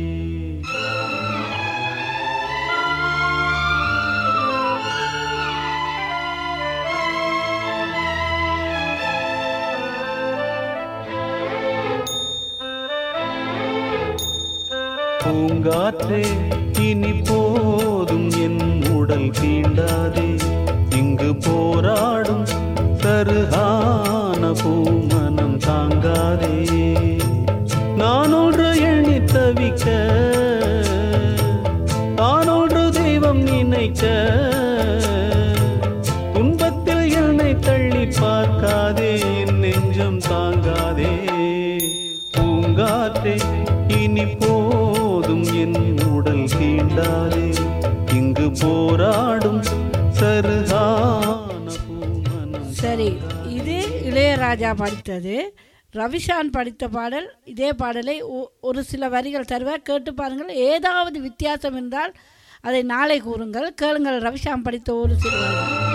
பூங்காற்றே இனி போதும் என் உடல் தீண்டாதே இங்கு போராடும் சருகான பூமனம் தாங்காதே நான் ஒன்று எண்ணி தவிக்க நான் ஒன்று தெய்வம் நினைக்க துன்பத்தில் என்னை தள்ளி பார்க்காதே என் நெஞ்சம் தாங்காதே பூங்காற்றே இனி போதும் என் உடல் தீண்டாதே இங்கு போராடும் சருகான பூமனம் சரி இது இளையராஜா படித்தது ரவிஷான் படித்த பாடல் இதே பாடலை ஒ- ஒரு சில வரிகள் தருவார் கேட்டு பாருங்கள் ஏதாவது வித்தியாசம் இருந்தால் அதை நாளை கூறுங்கள் கேளுங்கள் ரவிஷான் படித்த ஒரு சில வரிகள்.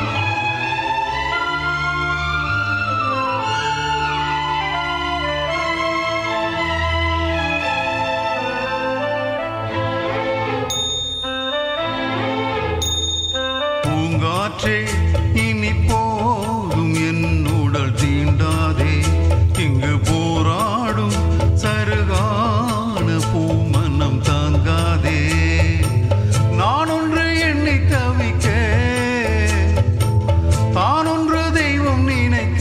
பூங்காற்றே இனி போதும் என் உடல் தீண்டாதே இங்கு போராடும் சருகான பூமனம் தாங்காதே நான் ஒன்று எண்ணி தவிக்க தான் ஒன்று தெய்வம் நினைக்க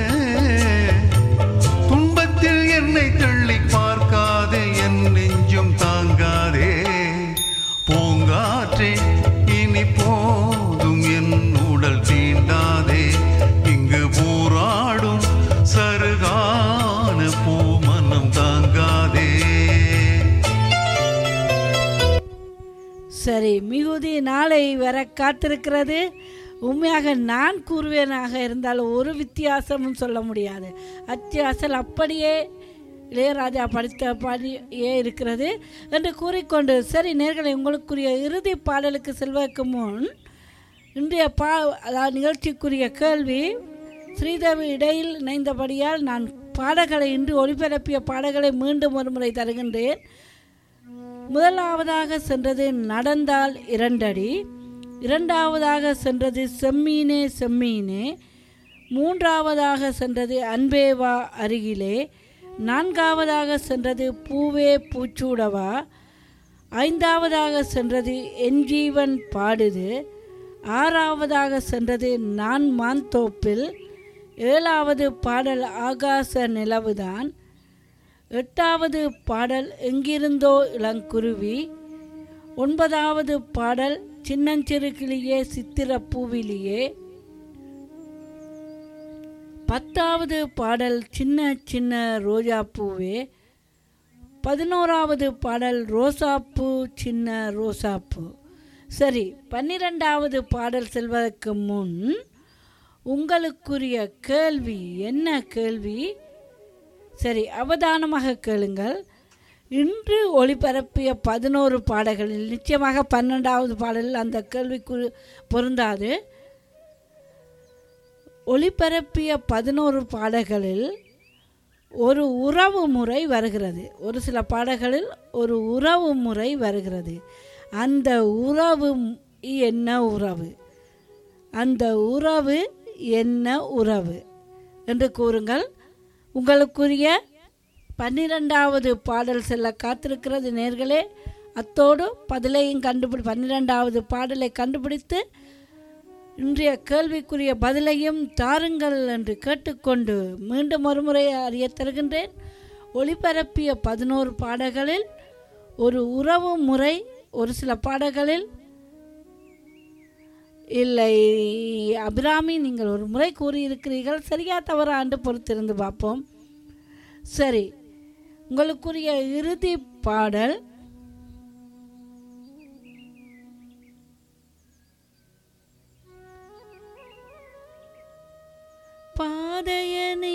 துன்பத்தில் என்னை தள்ளி பார்க்காதே என் நெஞ்சும் தாங்காதே பூங்காற்றே இனி போதும் என் உடல் தீண்டாதே இங்கு போராடும் சருகான பூமனம் தாங்காதே சரி மிகுதி நாளை வர காத்திருக்கிறது உண்மையாக நான் கூறுவேனாக இருந்தால் ஒரு வித்தியாசமும் சொல்ல முடியாது அச்சு அசல் அப்படியே இளையராஜா படித்த பாடியே இருக்கிறது என்று கூறிக்கொண்டு சரி நேர்களை உங்களுக்குரிய இறுதி பாடலுக்கு செல்வதற்கு முன் இன்றைய பா அதாவது நிகழ்ச்சிக்குரிய கேள்வி ஸ்ரீதேவி இடையில் இணைந்தபடியால் நான் பாடல்களை இன்று ஒளிபரப்பிய பாடல்களை மீண்டும் ஒரு முறை தருகின்றேன் முதலாவதாக சென்றது நடந்தால் இரண்டடி இரண்டாவதாக சென்றது செம்மீனே செம்மீனே மூன்றாவதாக சென்றது அன்பேவா அருகிலே நான்காவதாக சென்றது பூவே பூச்சூடவா ஐந்தாவதாக சென்றது என் ஜீவன் பாடுது ஆறாவதாக சென்றது நான் மாந்தோப்பில் ஏழாவது பாடல் ஆகாச நிலவுதான் எட்டாவது பாடல் எங்கிருந்தோ இளங்குருவி ஒன்பதாவது பாடல் சின்னஞ்சிறு கிளியே சித்திர பூவிலியே பத்தாவது பாடல் சின்ன சின்ன ரோஜா பூவே பதினோராவது பாடல் ரோசாப்பூ சின்ன ரோசாப்பூ சரி பன்னிரெண்டாவது பாடல் செல்வதற்கு முன் உங்களுக்குரிய கேள்வி என்ன கேள்வி சரி அவதானமாக கேளுங்கள் இன்று ஒளிபரப்பிய பதினோரு பாடல்களில் நிச்சயமாக பன்னெண்டாவது பாடலில் அந்த கேள்விக்கு பொருந்தாது ஒளிபரப்பிய பதினோரு பாடல்களில் ஒரு உறவு முறை வருகிறது ஒரு சில பாடல்களில் ஒரு உறவு முறை வருகிறது அந்த உறவு என்ன உறவு அந்த உறவு என்ன உறவு என்று கூறுங்கள் உங்களுக்குரிய பன்னிரெண்டாவது பாடல் செல்ல காத்திருக்கிறது நேர்களே அத்தோடு பதிலையும் கண்டுபிடி பன்னிரெண்டாவது பாடலை கண்டுபிடித்து இன்றைய கேள்விக்குரிய பதிலையும் தாருங்கள் என்று கேட்டுக்கொண்டு மீண்டும் ஒருமுறை அறிய தருகின்றேன் ஒளிபரப்பிய பதினோரு பாடல்களில் ஒரு உறவு முறை ஒரு சில பாடல்களில் இல்லை அபிராமி நீங்கள் ஒரு முறை கூறியிருக்கிறீர்கள் சரியா தவறா என்று பொறுத்திருந்து பார்ப்போம் சரி உங்களுக்குரிய இறுதி பாடல் பாதைய நீ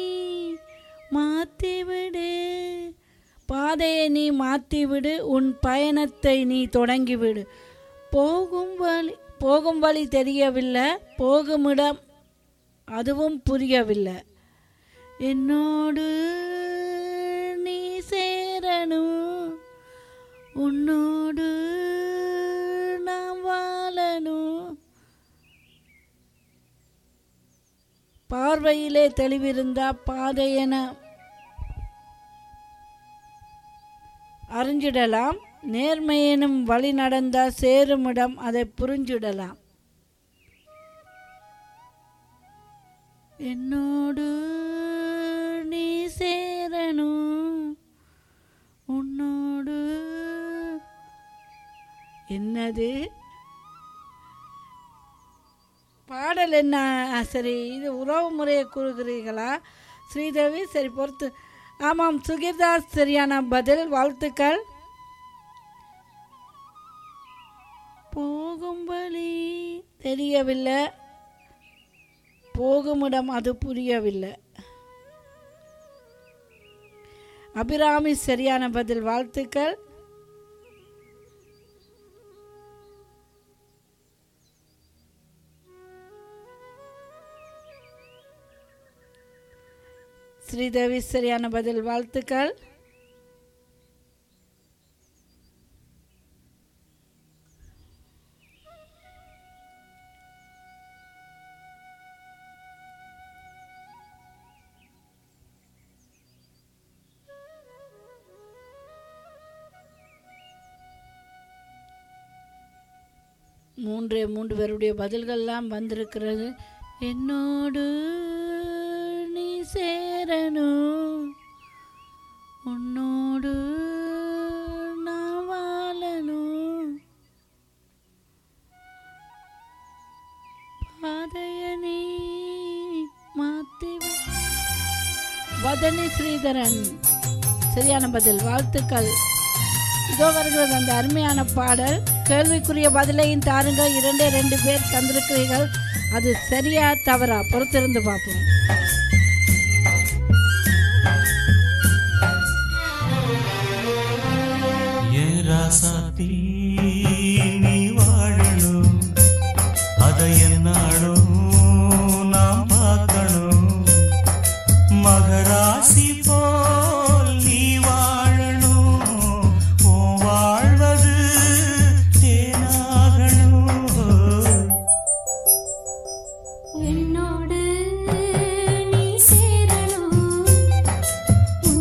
மாற்றிவிடு பாதையை நீ மாற்றிவிடு உன் பயணத்தை நீ தொடங்கிவிடு போகும் வழி போகும் வழி தெரியவில்லை போகுமிடம் அதுவும் புரியவில்லை என்னோடு நீ சேரணும் உன்னோடு நான் வாழணும் பார்வையிலே தெளிவிருந்தா பாதையென அறிஞ்சிடலாம் நேர்மையெனும் வழி நடந்தா சேருமிடம் அதை புரிஞ்சிடலாம் என்னோடு நீ சேரணும் உன்னோடு என்னது பாடல் என்ன ஆ, சரி இது உறவு முறையை கூறுகிறீர்களா ஸ்ரீதேவி சரி பொறுத்து ஆமாம் சுகிர்தாஸ் சரியான பதில் வாழ்த்துக்கள் போகும் வழி தெரியவில்லை போகுமிடம் அது புரியவில்லை அபிராமி சரியான பதில் வாழ்த்துக்கள் ஸ்ரீதேவி சரியான பதில் வாழ்த்துக்கள் மூன்றே மூன்று பேருடைய பதில்கள்லாம் வந்திருக்கிறது என்னோடு நீ சேரணும் உன்னோடு நான் வாழணும் பாதைய நீ மாத்தி வை- வதனி ஸ்ரீதரன் சரியான பதில் வாழ்த்துக்கள் இதோ வருகிறது அந்த அருமையான பாடல் கேள்விக்குரிய பதிலையும் தாருங்க இரண்டே ரெண்டு பேர் தந்திருக்கிறீர்கள் அது சரியா தவறா பொறுத்திருந்து பார்ப்போம் ஏ ராசாத்தி நீ வாழணும் அதை என்னாலும் நாம் பார்க்கணும் மகராசி போல் நீ வாழணும் உன் வாழ்வது தேனாகணும் என்னோடு நீ சேரணும்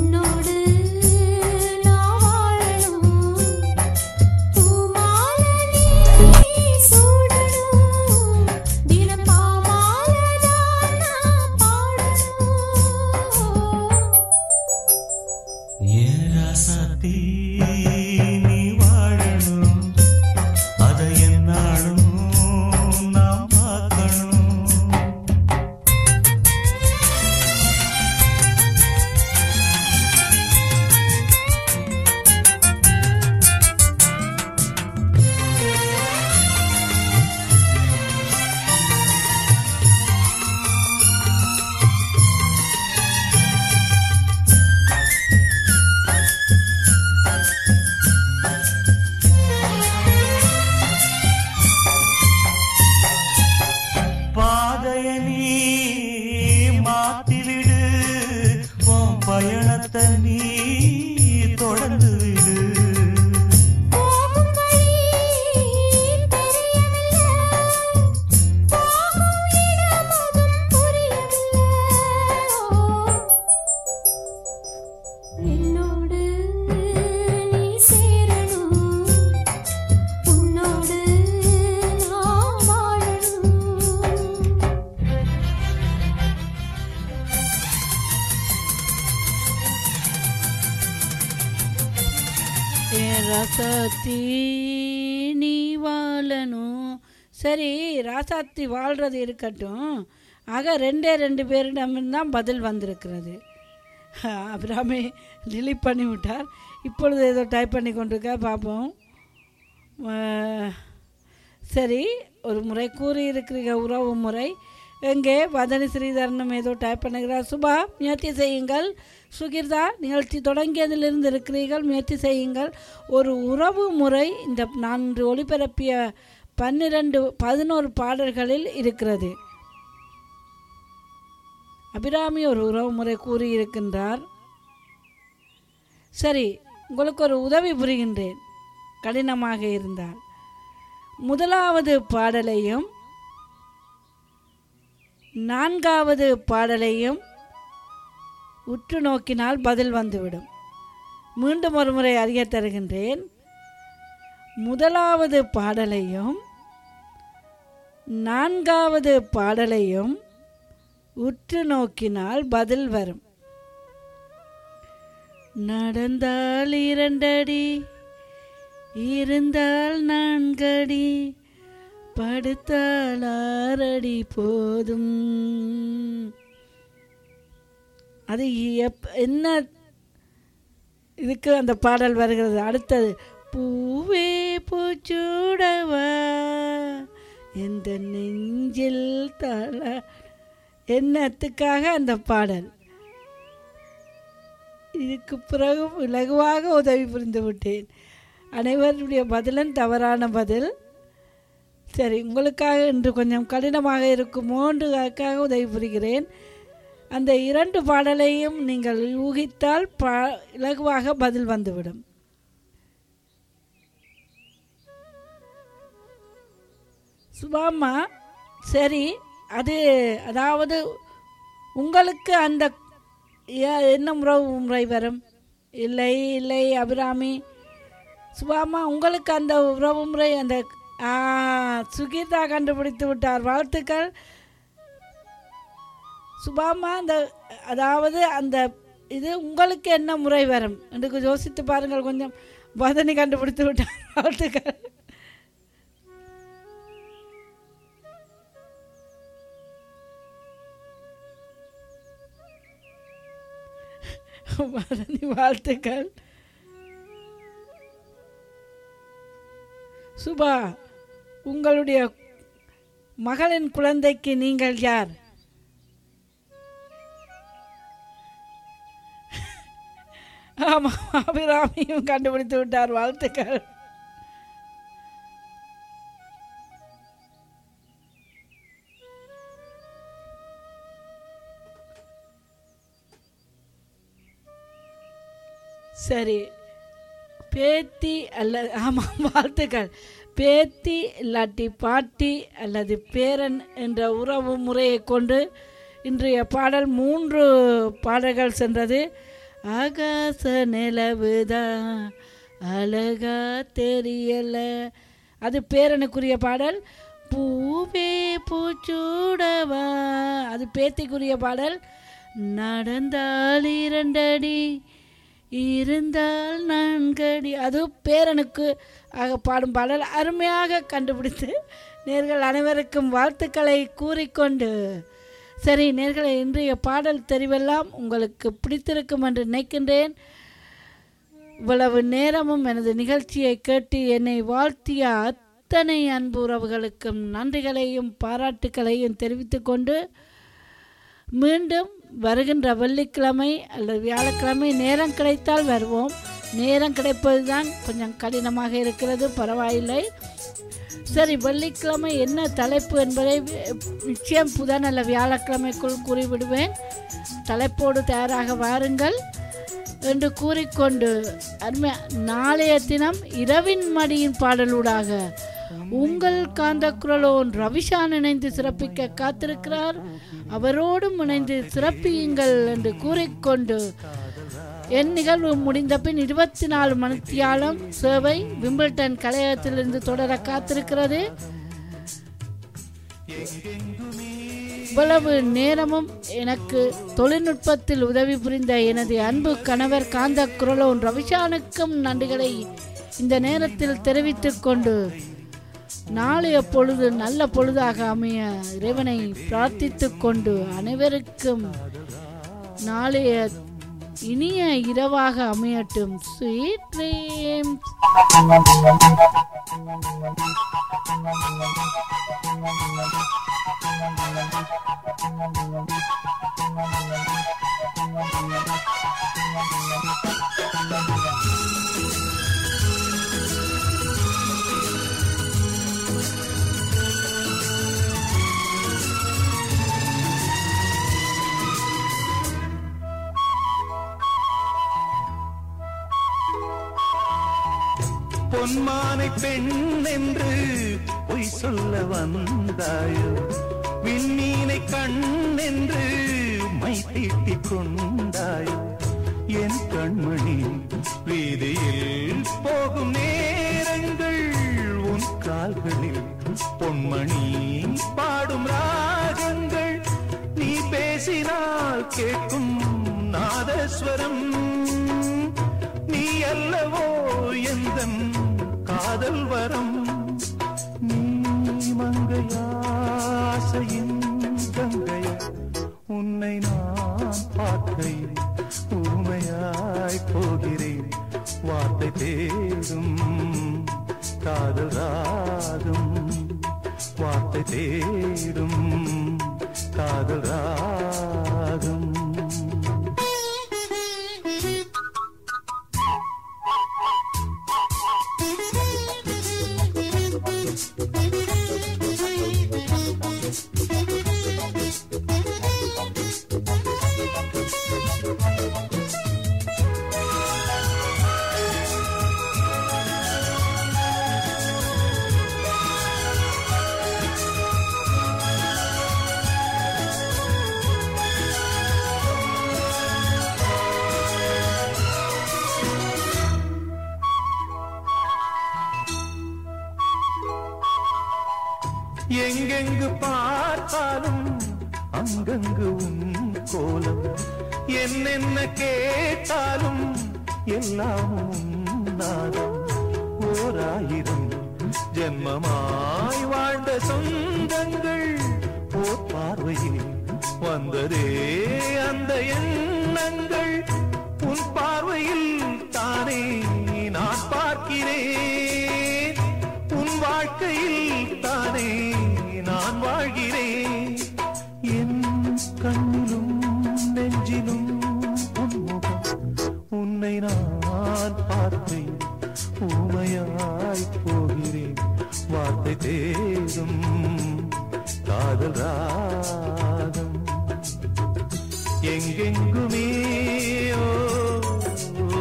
ராசாத்தி நீ வாழணும் சரி ராசாத்தி வாழ்கிறது இருக்கட்டும் ஆக ரெண்டே ரெண்டு பேரிடம்தான் பதில் வந்திருக்கிறது அப்புறமே டிலீட் பண்ணி விட்டார் இப்பொழுது ஏதோ டைப் பண்ணி கொண்டிருக்க பார்ப்போம் அஹ், சரி ஒரு முறை கூறியிருக்கிறீங்க உறவு முறை எங்கே வதனி ஸ்ரீதரனும் ஏதோ டைப் பண்ணுகிறார் சுபா முயற்சி செய்யுங்கள் சுகிர்தா நிகழ்ச்சி தொடங்கியதிலிருந்து இருக்கிறீர்கள் முயற்சி செய்யுங்கள் ஒரு உறவு முறை இந்த நான்கு ஒளிபரப்பிய பன்னிரண்டு பதினோரு பாடல்களில் இருக்கிறது அபிராமி ஒரு உறவு முறை கூறியிருக்கின்றார் சரி உங்களுக்கு ஒரு உதவி புரிகின்றேன் கடினமாக இருந்தால் முதலாவது பாடலையும் நான்காவது பாடலையும் உற்று நோக்கினால் பதில் வந்துவிடும் மீண்டும் ஒரு முறை அறிய தருகின்றேன் முதலாவது பாடலையும் நான்காவது பாடலையும் உற்று நோக்கினால் பதில் வரும் நடந்தால் இரண்டடி இருந்தால் நான்கடி படுத்தால் ஆறடி போதும் அது எப் என்ன இதுக்கு அந்த பாடல் வருகிறது அடுத்தது பூவே பூச்சூடவா எந்த நெஞ்சில் தள என்னத்துக்காக அந்த பாடல் இதுக்கு பிறகு இலகுவாக உதவி புரிந்து விட்டேன் அனைவருடைய பதிலும் தவறான பதில் சரி உங்களுக்காக இன்று கொஞ்சம் கடினமாக இருக்குமோன்றுக்காக உதவி புரிகிறேன் அந்த இரண்டு பாடலையும் நீங்கள் ஊகித்தால் பா இலகுவாக பதில் வந்துவிடும் சுபாமா சரி அது அதாவது உங்களுக்கு அந்த ஏ- என்ன உறவு முறை வரும் இல்லை இல்லை அபிராமி சுபாமா உங்களுக்கு அந்த உறவு முறை அந்த ஆ, சுகீதா கண்டுபிடித்து விட்டார் வாழ்த்துக்கள் சுபாமா அந்த அதாவது அந்த இது உங்களுக்கு என்ன முறை வரும் என்று யோசித்து பாருங்கள் கொஞ்சம் பதனி கண்டுபிடித்து விட்டார் வாழ்த்துக்கள் பரணி வாழ்த்துக்கள் சுபா உங்களுடைய மகளின் குழந்தைக்கு நீங்கள் யார் ஆமாம் அபிராமியும் கண்டுபிடித்து விட்டார் வாழ்த்துக்கள் சரி பேத்தி அல்ல ஆமாம் வாழ்த்துக்கள் பேத்தி இல்லாட்டி பாட்டி அல்லது பேரன் என்ற உறவு முறையை கொண்டு இன்றைய பாடல் மூன்று பாடல்கள் சென்றது ஆகாச நிலவுதான் அழகா தெரியல அது பேரனுக்குரிய பாடல் பூவே பூச்சூடவா அது பேத்திக்குரிய பாடல் நடந்தால் இரண்டடி இருந்தால் நான்கடி அது பேரனுக்கு ஆக பாடும் பாடல் அருமையாக கண்டுபிடித்து நேர்கள் அனைவருக்கும் வாழ்த்துக்களை கூறிக்கொண்டு சரி நேர்களை இன்றைய பாடல் தெரிவெல்லாம் உங்களுக்கு பிடித்திருக்கும் என்று நினைக்கின்றேன் இவ்வளவு நேரமும் எனது நிகழ்ச்சியை கேட்டு என்னை வாழ்த்திய அத்தனை அன்பு உறவுகளுக்கும் நன்றிகளையும் பாராட்டுக்களையும் தெரிவித்துக் கொண்டு மீண்டும் வருகின்ற வெள்ளிக்கிழமை அல்லது வியாழக்கிழமை நேரம் கிடைத்தால் வருவோம் நேரம் கிடைப்பது தான் கொஞ்சம் கடினமாக இருக்கிறது பரவாயில்லை சரி வெள்ளிக்கிழமை என்ன தலைப்பு என்பதை நிச்சயம் புதன் அல்ல வியாழக்கிழமைக்குள் கூறிவிடுவேன் தலைப்போடு தயாராக வாருங்கள் என்று கூறிக்கொண்டு அருமை நாளைய தினம் இரவின் மடியின் பாடலூடாக உங்கள் காந்த குரலோன் ரவிஷான் இணைந்து சிறப்பிக்க காத்திருக்கிறார் அவரோடும் இணைந்து சிறப்பியுங்கள் என்று கூறிக்கொண்டு என் நிகழ்வு முடிந்த பின் இருபத்தி நாலு மணித்தியாலம் சேவை விம்பிள்டன் கலையகத்திலிருந்து தொடர காத்திருக்கிறது இவ்வளவு நேரமும் எனக்கு தொழில்நுட்பத்தில் உதவி புரிந்த எனது அன்பு கணவர் காந்த குரலோன் ரவிஷானுக்கும் நன்றிகளை இந்த நேரத்தில் தெரிவித்துக் கொண்டு நாளைய பொழுது நல்ல பொழுதாக அமைய இறைவனை பிரார்த்தித்துக் கொண்டு அனைவருக்கும் நாளைய இனிய இரவாக அமையட்டும் ஸ்வீட் ட்ரீம்ஸ் பொன்மானை பெண் என்று பொய் சொல்ல வந்தாயோ விண்மீனை கண் என்று மை தீட்டிக் கொண்டாயோ என் கண்மணி வீதியில் போகும் நேரங்கள் உன் கால்களில் பொன்மணி பாடும் ராகங்கள் நீ பேசினால் கேட்கும் நாதஸ்வரம் நீ அல்லவோ எந்த காதல் வரம் நீ மங்கையாசையின் கங்கை உன்னை நான் பார்க்கையில் ஊமையாய் போகிறேன் வார்த்தை தேடும் காதல் ராகம் வார்த்தை தேடும் காதல் ராகம் எங்கெங்கு பார்த்தாலும் அங்கங்கு உன் கோலம் என்னென்ன கேட்டாலும் எல்லாம் உன் நாதம் ஓராயிரம் ஜென்மமாய் வாழ்ந்த சொந்தங்கள் ஓர் பார்வையில் வந்ததே அந்த எண்ணங்கள் உன் பார்வையில் தானே நான் பார்க்கிறேன் உன் வாழ்க்கையில் தானே நான் வாழ்கிறேன் என் கண்ணிலும் நெஞ்சிலும் உன்முகம் உன்னை நான் பார்த்தேன் ஊமையாய் போகிறேன் வார்த்தை தேடும் காதல் ராகம் எங்கெங்குமே ஓ, ஓ,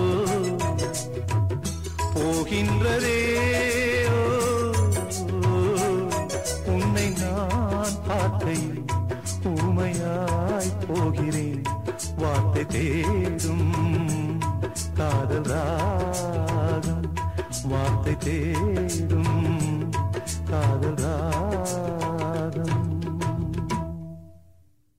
போகின்றதே ஓ, ஓ, உன்னை நான் பார்க்கையில் ஊமையாய் போகிறேன் வார்த்தை தேடும் காதல் ராகம் வார்த்தை தேடும் காதல்